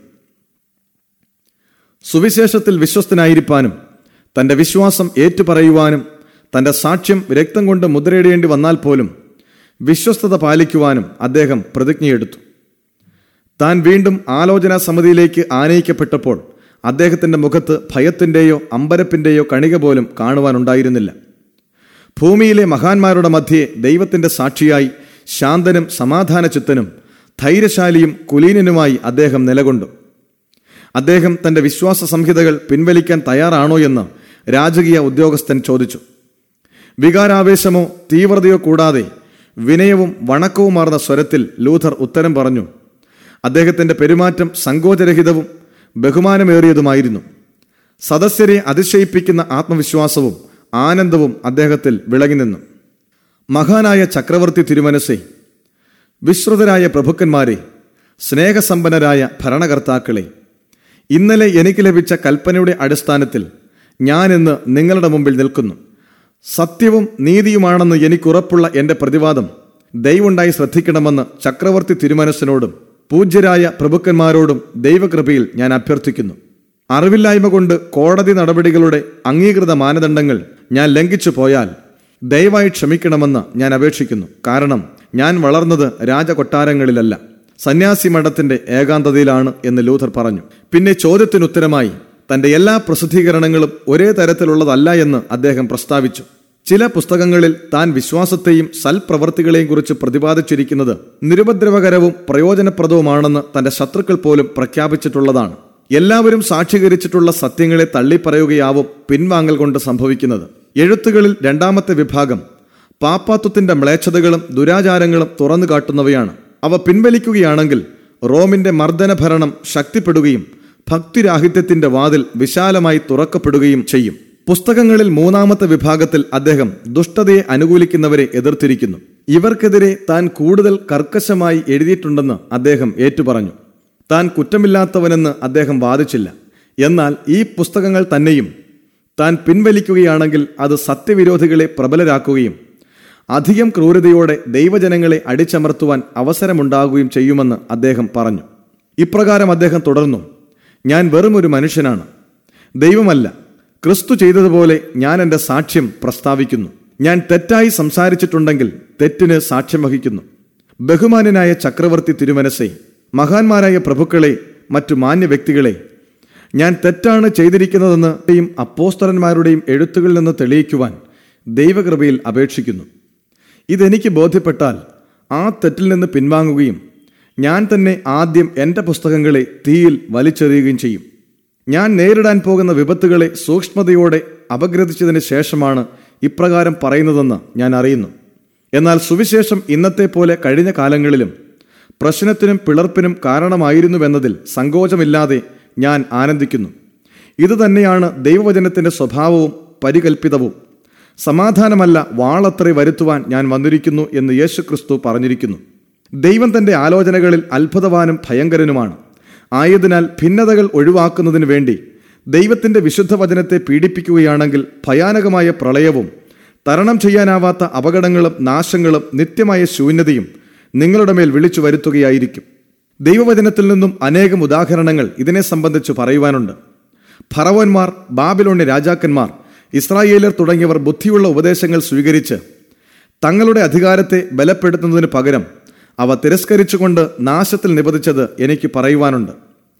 സുവിശേഷത്തിൽ വിശ്വസ്തനായിരിക്കാനും തന്റെ വിശ്വാസം ഏറ്റുപറയുവാനും തന്റെ സാക്ഷ്യം രക്തം കൊണ്ട് മുദ്രയിടേണ്ടി വന്നാൽ പോലും വിശ്വസ്തത പാലിക്കുവാനും അദ്ദേഹം പ്രതിജ്ഞയെടുത്തു താൻ വീണ്ടും ആലോചനാ സമിതിയിലേക്ക് ആനയിക്കപ്പെട്ടപ്പോൾ അദ്ദേഹത്തിന്റെ മുഖത്ത് ഭയത്തിന്റെയോ അമ്പരപ്പിന്റെയോ കണിക പോലും കാണുവാനുണ്ടായിരുന്നില്ല ഭൂമിയിലെ മഹാന്മാരുടെ മധ്യേ ദൈവത്തിന്റെ സാക്ഷിയായി ശാന്തനും സമാധാനചിത്തനും ധൈര്യശാലിയും കുലീനനുമായി അദ്ദേഹം നിലകൊണ്ടു അദ്ദേഹം തന്റെ വിശ്വാസ സംഹിതകൾ പിൻവലിക്കാൻ തയ്യാറാണോ എന്ന് രാജകീയ ഉദ്യോഗസ്ഥൻ ചോദിച്ചു വികാരാവേശമോ തീവ്രതയോ കൂടാതെ വിനയവും വണക്കവുമാർന്ന സ്വരത്തിൽ ലൂഥർ ഉത്തരം പറഞ്ഞു അദ്ദേഹത്തിന്റെ പെരുമാറ്റം സങ്കോചരഹിതവും ബഹുമാനമേറിയതുമായിരുന്നു സദസ്യരെ അതിശയിപ്പിക്കുന്ന ആത്മവിശ്വാസവും ആനന്ദവും അദ്ദേഹത്തിൽ വിളങ്ങി നിന്നു മഹാനായ ചക്രവർത്തി തിരുമനസെ വിശ്രുതരായ പ്രഭുക്കന്മാരെ സ്നേഹസമ്പന്നരായ ഭരണകർത്താക്കളെ ഇന്നലെ എനിക്ക് ലഭിച്ച കൽപ്പനയുടെ അടിസ്ഥാനത്തിൽ ഞാനിന്ന് നിങ്ങളുടെ മുമ്പിൽ നിൽക്കുന്നു സത്യവും നീതിയുമാണെന്ന് എനിക്കുറപ്പുള്ള എന്റെ പ്രതിവാദം ദൈവമുണ്ടായി ശ്രദ്ധിക്കണമെന്ന് ചക്രവർത്തി തിരുമനസിനോടും പൂജ്യരായ പ്രഭുക്കന്മാരോടും ദൈവകൃപയിൽ ഞാൻ അഭ്യർത്ഥിക്കുന്നു അറിവില്ലായ്മ കൊണ്ട് കോടതി നടപടികളുടെ അംഗീകൃത മാനദണ്ഡങ്ങൾ ഞാൻ ലംഘിച്ചു പോയാൽ ദയവായി ക്ഷമിക്കണമെന്ന് ഞാൻ അപേക്ഷിക്കുന്നു കാരണം ഞാൻ വളർന്നത് രാജകൊട്ടാരങ്ങളിലല്ല സന്യാസി മഠത്തിന്റെ ഏകാന്തതയിലാണ് എന്ന് ലൂഥർ പറഞ്ഞു പിന്നെ ചോദ്യത്തിനുത്തരമായി തന്റെ എല്ലാ പ്രസിദ്ധീകരണങ്ങളും ഒരേ തരത്തിലുള്ളതല്ല എന്ന് അദ്ദേഹം പ്രസ്താവിച്ചു ചില പുസ്തകങ്ങളിൽ താൻ വിശ്വാസത്തെയും സൽപ്രവർത്തികളെയും കുറിച്ച് പ്രതിപാദിച്ചിരിക്കുന്നത് നിരുപദ്രവകരവും പ്രയോജനപ്രദവുമാണെന്ന് തന്റെ ശത്രുക്കൾ പോലും പ്രഖ്യാപിച്ചിട്ടുള്ളതാണ് എല്ലാവരും സാക്ഷീകരിച്ചിട്ടുള്ള സത്യങ്ങളെ തള്ളിപ്പറയുകയാവും പിൻവാങ്ങൽ കൊണ്ട് സംഭവിക്കുന്നത് എഴുത്തുകളിൽ രണ്ടാമത്തെ വിഭാഗം പാപ്പാത്വത്തിന്റെ മ്ലേച്ഛതകളും ദുരാചാരങ്ങളും തുറന്നു കാട്ടുന്നവയാണ് അവ പിൻവലിക്കുകയാണെങ്കിൽ റോമിന്റെ മർദ്ദന ഭരണം ശക്തിപ്പെടുകയും ഭക്തിരാഹിത്യത്തിന്റെ വാതിൽ വിശാലമായി തുറക്കപ്പെടുകയും ചെയ്യും പുസ്തകങ്ങളിൽ മൂന്നാമത്തെ വിഭാഗത്തിൽ അദ്ദേഹം ദുഷ്ടതയെ അനുകൂലിക്കുന്നവരെ എതിർത്തിരിക്കുന്നു ഇവർക്കെതിരെ താൻ കൂടുതൽ കർക്കശമായി എഴുതിയിട്ടുണ്ടെന്ന് അദ്ദേഹം ഏറ്റുപറഞ്ഞു താൻ കുറ്റമില്ലാത്തവനെന്ന് അദ്ദേഹം വാദിച്ചില്ല എന്നാൽ ഈ പുസ്തകങ്ങൾ തന്നെയും താൻ പിൻവലിക്കുകയാണെങ്കിൽ അത് സത്യവിരോധികളെ പ്രബലരാക്കുകയും അധികം ക്രൂരതയോടെ ദൈവജനങ്ങളെ അടിച്ചമർത്തുവാൻ അവസരമുണ്ടാകുകയും ചെയ്യുമെന്ന് അദ്ദേഹം പറഞ്ഞു ഇപ്രകാരം അദ്ദേഹം തുടർന്നു ഞാൻ വെറുമൊരു മനുഷ്യനാണ് ദൈവമല്ല ക്രിസ്തു ചെയ്തതുപോലെ ഞാൻ എൻ്റെ സാക്ഷ്യം പ്രസ്താവിക്കുന്നു ഞാൻ തെറ്റായി സംസാരിച്ചിട്ടുണ്ടെങ്കിൽ തെറ്റിന് സാക്ഷ്യം വഹിക്കുന്നു ബഹുമാനനായ ചക്രവർത്തി തിരുമനസെ മഹാന്മാരായ പ്രഭുക്കളെ മറ്റു മാന്യ വ്യക്തികളെ ഞാൻ തെറ്റാണ് ചെയ്തിരിക്കുന്നതെന്ന് അപ്പോസ്തലന്മാരുടെയും എഴുത്തുകളിൽ നിന്ന് തെളിയിക്കുവാൻ ദൈവകൃപയിൽ അപേക്ഷിക്കുന്നു ഇതെനിക്ക് ബോധ്യപ്പെട്ടാൽ ആ തെറ്റിൽ നിന്ന് പിൻവാങ്ങുകയും ഞാൻ തന്നെ ആദ്യം എൻ്റെ പുസ്തകങ്ങളെ തീയിൽ വലിച്ചെറിയുകയും ചെയ്യും ഞാൻ നേരിടാൻ പോകുന്ന വിപത്തുകളെ സൂക്ഷ്മതയോടെ അപഗ്രഥിച്ചതിന് ശേഷമാണ് ഇപ്രകാരം പറയുന്നതെന്ന് ഞാൻ അറിയുന്നു എന്നാൽ സുവിശേഷം ഇന്നത്തെ പോലെ കഴിഞ്ഞ കാലങ്ങളിലും പ്രശ്നത്തിനും പിളർപ്പിനും കാരണമായിരുന്നുവെന്നതിൽ സങ്കോചമില്ലാതെ ഞാൻ ആനന്ദിക്കുന്നു ഇതുതന്നെയാണ് ദൈവവചനത്തിന്റെ സ്വഭാവവും പരികൽപ്പിതവും സമാധാനമല്ല വാളത്രേ വരുത്തുവാൻ ഞാൻ വന്നിരിക്കുന്നു എന്ന് യേശുക്രിസ്തു പറഞ്ഞിരിക്കുന്നു ദൈവം തന്റെ ആലോചനകളിൽ അത്ഭുതവാനും ഭയങ്കരനുമാണ് ആയതിനാൽ ഭിന്നതകൾ ഒഴിവാക്കുന്നതിനു വേണ്ടി ദൈവത്തിന്റെ വിശുദ്ധ വചനത്തെ പീഡിപ്പിക്കുകയാണെങ്കിൽ ഭയാനകമായ പ്രളയവും തരണം ചെയ്യാനാവാത്ത അപകടങ്ങളും നാശങ്ങളും നിത്യമായ ശൂന്യതയും നിങ്ങളുടെ മേൽ വിളിച്ചു വരുത്തുകയായിരിക്കും ദൈവവചനത്തിൽ നിന്നും അനേകം ഉദാഹരണങ്ങൾ ഇതിനെ സംബന്ധിച്ച് പറയുവാനുണ്ട് ഫറവന്മാർ ബാബിലോണ്യ രാജാക്കന്മാർ ഇസ്രായേലർ തുടങ്ങിയവർ ബുദ്ധിയുള്ള ഉപദേശങ്ങൾ സ്വീകരിച്ച് തങ്ങളുടെ അധികാരത്തെ ബലപ്പെടുത്തുന്നതിന് പകരം അവ തിരസ്കരിച്ചുകൊണ്ട് നാശത്തിൽ നിബന്ധിച്ചത് എനിക്ക് പറയുവാനുണ്ട്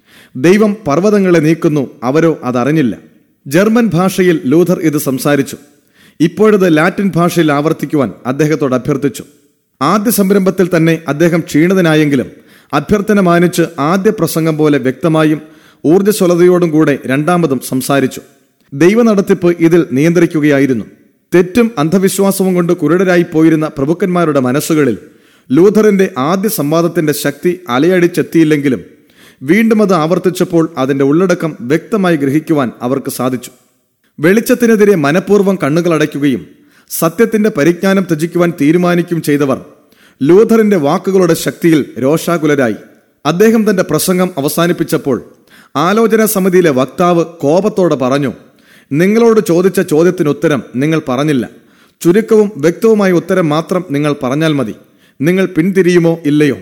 ദൈവം പർവ്വതങ്ങളെ നീക്കുന്നു അവരോ അതറിഞ്ഞില്ല ജർമ്മൻ ഭാഷയിൽ ലൂഥർ ഇത് സംസാരിച്ചു ഇപ്പോഴത് ലാറ്റിൻ ഭാഷയിൽ ആവർത്തിക്കുവാൻ അദ്ദേഹത്തോട് അഭ്യർത്ഥിച്ചു ആദ്യ സംരംഭത്തിൽ തന്നെ അദ്ദേഹം ക്ഷീണിതനായെങ്കിലും അഭ്യർത്ഥന മാനിച്ച് ആദ്യ പ്രസംഗം പോലെ വ്യക്തമായും ഊർജ്ജസ്വലതയോടും കൂടെ രണ്ടാമതും സംസാരിച്ചു ദൈവനടത്തിപ്പ് ഇതിൽ നിയന്ത്രിക്കുകയായിരുന്നു തെറ്റും അന്ധവിശ്വാസവും കൊണ്ട് കുരുടരായി പോയിരുന്ന പ്രഭുക്കന്മാരുടെ മനസ്സുകളിൽ ലൂഥറിന്റെ ആദ്യ സംവാദത്തിന്റെ ശക്തി അലയടിച്ചെത്തിയില്ലെങ്കിലും വീണ്ടും അത് ആവർത്തിച്ചപ്പോൾ അതിന്റെ ഉള്ളടക്കം വ്യക്തമായി ഗ്രഹിക്കുവാൻ അവർക്ക് സാധിച്ചു വെളിച്ചത്തിനെതിരെ മനഃപൂർവ്വം കണ്ണുകൾ അടയ്ക്കുകയും സത്യത്തിന്റെ പരിജ്ഞാനം ത്യജിക്കുവാൻ തീരുമാനിക്കും ചെയ്തവർ ലൂഥറിന്റെ വാക്കുകളുടെ ശക്തിയിൽ രോഷാകുലരായി അദ്ദേഹം തന്റെ പ്രസംഗം അവസാനിപ്പിച്ചപ്പോൾ ആലോചനാ സമിതിയിലെ വക്താവ് കോപത്തോടെ പറഞ്ഞു നിങ്ങളോട് ചോദിച്ച ചോദ്യത്തിനുത്തരം നിങ്ങൾ പറഞ്ഞില്ല ചുരുക്കവും വ്യക്തവുമായ ഉത്തരം മാത്രം നിങ്ങൾ പറഞ്ഞാൽ മതി നിങ്ങൾ പിന്തിരിയുമോ ഇല്ലയോ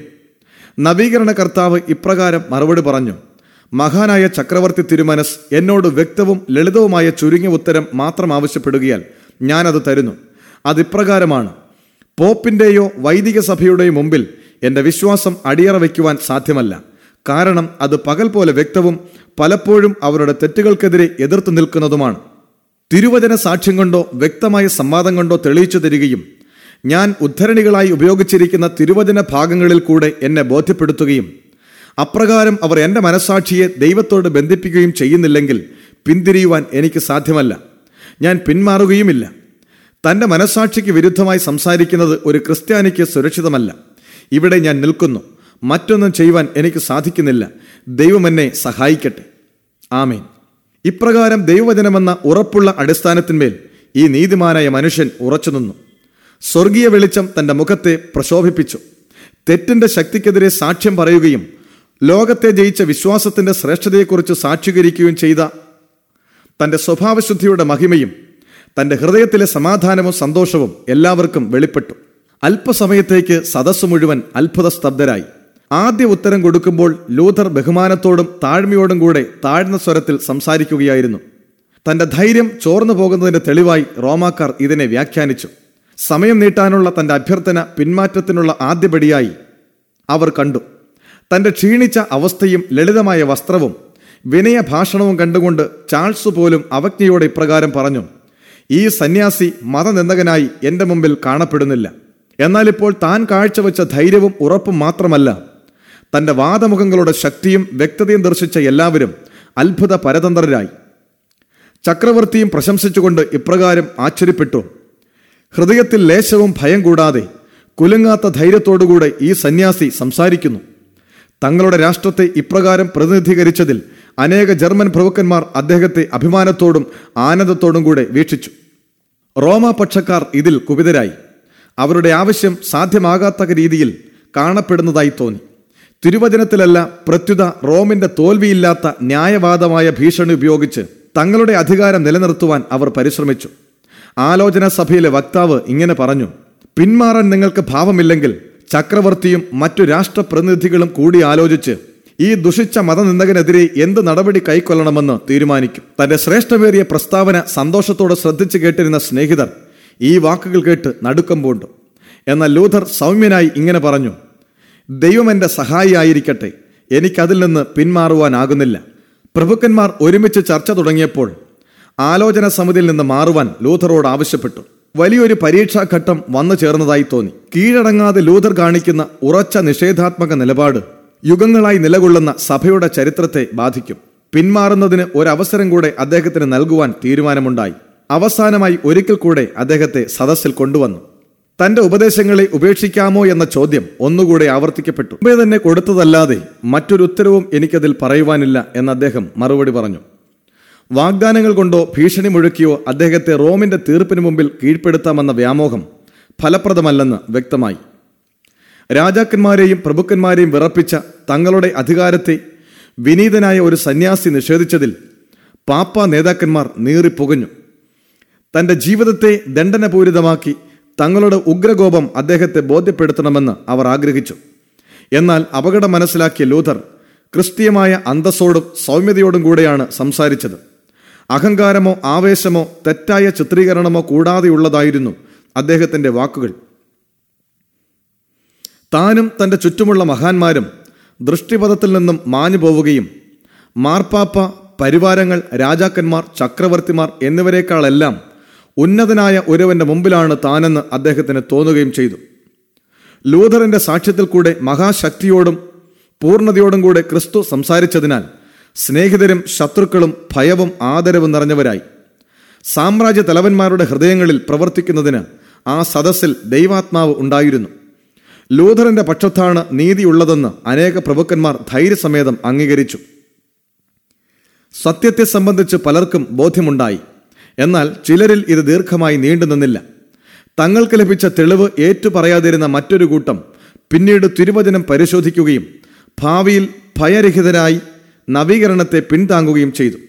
നവീകരണ കർത്താവ് ഇപ്രകാരം മറുപടി പറഞ്ഞു മഹാനായ ചക്രവർത്തി തിരുമനസ് എന്നോട് വ്യക്തവും ലളിതവുമായ ചുരുങ്ങിയ ഉത്തരം മാത്രം ആവശ്യപ്പെടുകയാൽ ഞാനത് തരുന്നു അതിപ്രകാരമാണ് പോപ്പിന്റെയോ വൈദിക സഭയുടെയോ മുമ്പിൽ എന്റെ വിശ്വാസം അടിയറ വയ്ക്കുവാൻ സാധ്യമല്ല കാരണം അത് പകൽ പോലെ വ്യക്തവും പലപ്പോഴും അവരുടെ തെറ്റുകൾക്കെതിരെ എതിർത്തു നിൽക്കുന്നതുമാണ് തിരുവചന സാക്ഷ്യം കൊണ്ടോ വ്യക്തമായ സംവാദം കൊണ്ടോ തെളിയിച്ചു തരികയും ഞാൻ ഉദ്ധരണികളായി ഉപയോഗിച്ചിരിക്കുന്ന തിരുവചന ഭാഗങ്ങളിൽ കൂടെ എന്നെ ബോധ്യപ്പെടുത്തുകയും അപ്രകാരം അവർ എൻ്റെ മനസാക്ഷിയെ ദൈവത്തോട് ബന്ധിപ്പിക്കുകയും ചെയ്യുന്നില്ലെങ്കിൽ പിന്തിരിയുവാൻ എനിക്ക് സാധ്യമല്ല ഞാൻ പിന്മാറുകയുമില്ല തൻ്റെ മനസാക്ഷിക്ക് വിരുദ്ധമായി സംസാരിക്കുന്നത് ഒരു ക്രിസ്ത്യാനിക്ക് സുരക്ഷിതമല്ല ഇവിടെ ഞാൻ നിൽക്കുന്നു മറ്റൊന്നും ചെയ്യുവാൻ എനിക്ക് സാധിക്കുന്നില്ല ദൈവം എന്നെ സഹായിക്കട്ടെ ആമേൻ ഇപ്രകാരം ദൈവവചനമെന്ന ഉറപ്പുള്ള അടിസ്ഥാനത്തിന്മേൽ ഈ നീതിമാനായ മനുഷ്യൻ ഉറച്ചുനിന്നു സ്വർഗീയ വെളിച്ചം തന്റെ മുഖത്തെ പ്രശോഭിപ്പിച്ചു തെറ്റിന്റെ ശക്തിക്കെതിരെ സാക്ഷ്യം പറയുകയും ലോകത്തെ ജയിച്ച വിശ്വാസത്തിന്റെ ശ്രേഷ്ഠതയെക്കുറിച്ച് സാക്ഷീകരിക്കുകയും ചെയ്ത തന്റെ സ്വഭാവശുദ്ധിയുടെ മഹിമയും തന്റെ ഹൃദയത്തിലെ സമാധാനവും സന്തോഷവും എല്ലാവർക്കും വെളിപ്പെട്ടു അല്പസമയത്തേക്ക് സദസ്സ് മുഴുവൻ അത്ഭുത സ്തബ്ധരായി ആദ്യ ഉത്തരം കൊടുക്കുമ്പോൾ ലൂഥർ ബഹുമാനത്തോടും താഴ്മയോടും കൂടെ താഴ്ന്ന സ്വരത്തിൽ സംസാരിക്കുകയായിരുന്നു തന്റെ ധൈര്യം ചോർന്നു പോകുന്നതിന്റെ തെളിവായി റോമാക്കാർ ഇതിനെ വ്യാഖ്യാനിച്ചു സമയം നീട്ടാനുള്ള തന്റെ അഭ്യർത്ഥന പിന്മാറ്റത്തിനുള്ള ആദ്യപടിയായി അവർ കണ്ടു തന്റെ ക്ഷീണിച്ച അവസ്ഥയും ലളിതമായ വസ്ത്രവും വിനയ ഭാഷണവും കണ്ടുകൊണ്ട് ചാൾസ് പോലും അവജ്ഞയോടെ ഇപ്രകാരം പറഞ്ഞു ഈ സന്യാസി മതനിന്ദകനായി എന്റെ മുമ്പിൽ കാണപ്പെടുന്നില്ല എന്നാൽ ഇപ്പോൾ താൻ കാഴ്ചവെച്ച ധൈര്യവും ഉറപ്പും മാത്രമല്ല തന്റെ വാദമുഖങ്ങളുടെ ശക്തിയും വ്യക്തതയും ദർശിച്ച എല്ലാവരും അത്ഭുത പരതന്ത്രരായി ചക്രവർത്തിയും പ്രശംസിച്ചുകൊണ്ട് ഇപ്രകാരം ആശ്ചര്യപ്പെട്ടു ഹൃദയത്തിൽ ലേശവും ഭയം കൂടാതെ കുലുങ്ങാത്ത ധൈര്യത്തോടുകൂടെ ഈ സന്യാസി സംസാരിക്കുന്നു തങ്ങളുടെ രാഷ്ട്രത്തെ ഇപ്രകാരം പ്രതിനിധീകരിച്ചതിൽ അനേക ജർമ്മൻ പ്രഭുക്കന്മാർ അദ്ദേഹത്തെ അഭിമാനത്തോടും ആനന്ദത്തോടും കൂടെ വീക്ഷിച്ചു റോമ പക്ഷക്കാർ ഇതിൽ കുപിതരായി അവരുടെ ആവശ്യം സാധ്യമാകാത്ത രീതിയിൽ കാണപ്പെടുന്നതായി തോന്നി തിരുവചനത്തിലല്ല പ്രത്യുത റോമിന്റെ തോൽവിയില്ലാത്ത ന്യായവാദമായ ഭീഷണി ഉപയോഗിച്ച് തങ്ങളുടെ അധികാരം നിലനിർത്തുവാൻ അവർ പരിശ്രമിച്ചു ആലോചന സഭയിലെ വക്താവ് ഇങ്ങനെ പറഞ്ഞു പിന്മാറാൻ നിങ്ങൾക്ക് ഭാവമില്ലെങ്കിൽ ചക്രവർത്തിയും മറ്റു രാഷ്ട്രപ്രതിനിധികളും കൂടി ആലോചിച്ച് ഈ ദുഷിച്ച മതനിന്ദകനെതിരെ എന്ത് നടപടി കൈക്കൊള്ളണമെന്ന് തീരുമാനിക്കും തന്റെ ശ്രേഷ്ഠമേറിയ പ്രസ്താവന സന്തോഷത്തോടെ ശ്രദ്ധിച്ചു കേട്ടിരുന്ന സ്നേഹിതർ ഈ വാക്കുകൾ കേട്ട് നടുക്കം പൂണ്ടു എന്നാൽ ലൂഥർ സൗമ്യനായി ഇങ്ങനെ പറഞ്ഞു ദൈവം എന്റെ സഹായിയായിരിക്കട്ടെ എനിക്കതിൽ നിന്ന് പിന്മാറുവാനാകുന്നില്ല പ്രഭുക്കന്മാർ ഒരുമിച്ച് ചർച്ച തുടങ്ങിയപ്പോൾ ആലോചന സമിതിയിൽ നിന്ന് മാറുവാൻ ലൂഥറോട് ആവശ്യപ്പെട്ടു വലിയൊരു പരീക്ഷാഘട്ടം വന്നു ചേർന്നതായി തോന്നി കീഴടങ്ങാതെ ലൂഥർ കാണിക്കുന്ന ഉറച്ച നിഷേധാത്മക നിലപാട് യുഗങ്ങളായി നിലകൊള്ളുന്ന സഭയുടെ ചരിത്രത്തെ ബാധിക്കും പിന്മാറുന്നതിന് ഒരവസരം കൂടെ അദ്ദേഹത്തിന് നൽകുവാൻ തീരുമാനമുണ്ടായി അവസാനമായി ഒരിക്കൽ കൂടെ അദ്ദേഹത്തെ സദസ്സിൽ കൊണ്ടുവന്നു തന്റെ ഉപദേശങ്ങളെ ഉപേക്ഷിക്കാമോ എന്ന ചോദ്യം ഒന്നുകൂടെ ആവർത്തിക്കപ്പെട്ടു മുമ്പേ തന്നെ കൊടുത്തതല്ലാതെ മറ്റൊരു ഉത്തരവും എനിക്കതിൽ പറയുവാനില്ല എന്ന് അദ്ദേഹം മറുപടി പറഞ്ഞു വാഗ്ദാനങ്ങൾ കൊണ്ടോ ഭീഷണി മുഴക്കിയോ അദ്ദേഹത്തെ റോമിന്റെ തീർപ്പിന് മുമ്പിൽ കീഴ്പ്പെടുത്താമെന്ന വ്യാമോഹം ഫലപ്രദമല്ലെന്ന് വ്യക്തമായി രാജാക്കന്മാരെയും പ്രഭുക്കന്മാരെയും വിറപ്പിച്ച തങ്ങളുടെ അധികാരത്തെ വിനീതനായ ഒരു സന്യാസി നിഷേധിച്ചതിൽ പാപ്പ നേതാക്കന്മാർ നീറിപ്പുകഞ്ഞു തന്റെ ജീവിതത്തെ ദണ്ഡനപൂരിതമാക്കി തങ്ങളുടെ ഉഗ്രകോപം അദ്ദേഹത്തെ ബോധ്യപ്പെടുത്തണമെന്ന് അവർ ആഗ്രഹിച്ചു എന്നാൽ അപകടം മനസ്സിലാക്കിയ ലൂഥർ ക്രിസ്തീയമായ അന്തസ്സോടും സൗമ്യതയോടും കൂടെയാണ് സംസാരിച്ചത് അഹങ്കാരമോ ആവേശമോ തെറ്റായ ചിത്രീകരണമോ കൂടാതെയുള്ളതായിരുന്നു അദ്ദേഹത്തിന്റെ വാക്കുകൾ താനും തന്റെ ചുറ്റുമുള്ള മഹാന്മാരും ദൃഷ്ടിപഥത്തിൽ നിന്നും മാഞ്ഞു പോവുകയും മാർപ്പാപ്പ പരിവാരങ്ങൾ രാജാക്കന്മാർ ചക്രവർത്തിമാർ എന്നിവരെക്കാളെല്ലാം ഉന്നതനായ ഒരുവന്റെ മുമ്പിലാണ് താനെന്ന് അദ്ദേഹത്തിന് തോന്നുകയും ചെയ്തു ലൂഥറിന്റെ സാക്ഷ്യത്തിൽ കൂടെ മഹാശക്തിയോടും പൂർണ്ണതയോടും കൂടെ ക്രിസ്തു സംസാരിച്ചതിനാൽ സ്നേഹിതരും ശത്രുക്കളും ഭയവും ആദരവും നിറഞ്ഞവരായി സാമ്രാജ്യ തലവന്മാരുടെ ഹൃദയങ്ങളിൽ പ്രവർത്തിക്കുന്നതിന് ആ സദസ്സിൽ ദൈവാത്മാവ് ഉണ്ടായിരുന്നു ലൂഥറിന്റെ പക്ഷത്താണ് നീതിയുള്ളതെന്ന് അനേക പ്രഭുക്കന്മാർ ധൈര്യസമേതം അംഗീകരിച്ചു സത്യത്തെ സംബന്ധിച്ച് പലർക്കും ബോധ്യമുണ്ടായി എന്നാൽ ചിലരിൽ ഇത് ദീർഘമായി നീണ്ടുനിന്നില്ല തങ്ങൾക്ക് ലഭിച്ച തെളിവ് ഏറ്റുപറയാതിരുന്ന മറ്റൊരു കൂട്ടം പിന്നീട് തിരുവചനം പരിശോധിക്കുകയും ഭാവിയിൽ ഭയരഹിതരായി നവീകരണത്തെ പിന്താങ്ങുകയും ചെയ്തു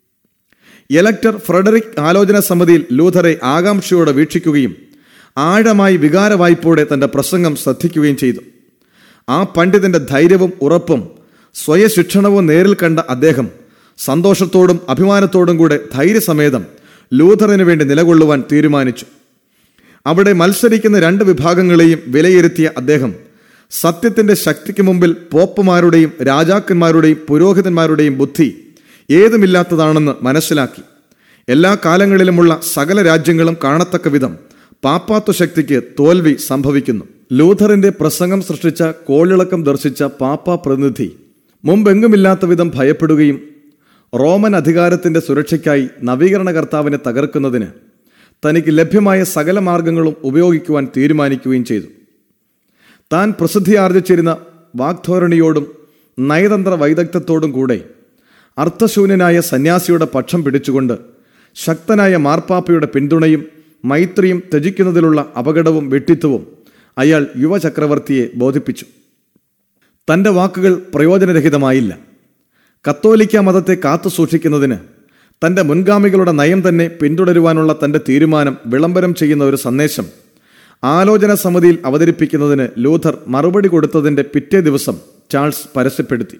എലക്ടർ ഫ്രെഡറിക് ആലോചന സമിതിയിൽ ലൂഥറെ ആകാംക്ഷയോടെ വീക്ഷിക്കുകയും ആഴമായി വികാരവായ്പോടെ തന്റെ പ്രസംഗം ശ്രദ്ധിക്കുകയും ചെയ്തു ആ പണ്ഡിതന്റെ ധൈര്യവും ഉറപ്പും സ്വയശിക്ഷണവും നേരിൽ കണ്ട അദ്ദേഹം സന്തോഷത്തോടും അഭിമാനത്തോടും കൂടെ ധൈര്യസമേതം ലൂഥറിന് വേണ്ടി നിലകൊള്ളുവാൻ തീരുമാനിച്ചു അവിടെ മത്സരിക്കുന്ന രണ്ട് വിഭാഗങ്ങളെയും വിലയിരുത്തിയ അദ്ദേഹം സത്യത്തിന്റെ ശക്തിക്ക് മുമ്പിൽ പോപ്പുമാരുടെയും രാജാക്കന്മാരുടെയും പുരോഹിതന്മാരുടെയും ബുദ്ധി ഏതുമില്ലാത്തതാണെന്ന് മനസ്സിലാക്കി എല്ലാ കാലങ്ങളിലുമുള്ള സകല രാജ്യങ്ങളും കാണത്തക്ക വിധം പാപ്പാത്വ ശക്തിക്ക് തോൽവി സംഭവിക്കുന്നു ലൂഥറിന്റെ പ്രസംഗം സൃഷ്ടിച്ച കോളിളക്കം ദർശിച്ച പാപ്പ പ്രതിനിധി മുമ്പെങ്ങുമില്ലാത്ത വിധം ഭയപ്പെടുകയും റോമൻ അധികാരത്തിന്റെ സുരക്ഷയ്ക്കായി നവീകരണ കർത്താവിനെ തകർക്കുന്നതിന് തനിക്ക് ലഭ്യമായ സകല മാർഗങ്ങളും ഉപയോഗിക്കുവാൻ തീരുമാനിക്കുകയും ചെയ്തു താൻ പ്രസിദ്ധിയാർജിച്ചിരുന്ന വാഗ്ധോരണിയോടും നയതന്ത്ര വൈദഗ്ധ്യത്തോടും കൂടെ അർത്ഥശൂന്യനായ സന്യാസിയുടെ പക്ഷം പിടിച്ചുകൊണ്ട് ശക്തനായ മാർപ്പാപ്പയുടെ പിന്തുണയും മൈത്രിയും ത്യജിക്കുന്നതിലുള്ള അപകടവും വെട്ടിത്വവും അയാൾ യുവചക്രവർത്തിയെ ബോധിപ്പിച്ചു തന്റെ വാക്കുകൾ പ്രയോജനരഹിതമായില്ല കത്തോലിക്ക മതത്തെ കാത്തു സൂക്ഷിക്കുന്നതിന് തന്റെ മുൻഗാമികളുടെ നയം തന്നെ പിന്തുടരുവാനുള്ള തന്റെ തീരുമാനം വിളംബരം ചെയ്യുന്ന ഒരു സന്ദേശം ആലോചന സമിതിയിൽ അവതരിപ്പിക്കുന്നതിന് ലൂഥർ മറുപടി കൊടുത്തതിന്റെ പിറ്റേ ദിവസം ചാൾസ് പരസ്യപ്പെടുത്തി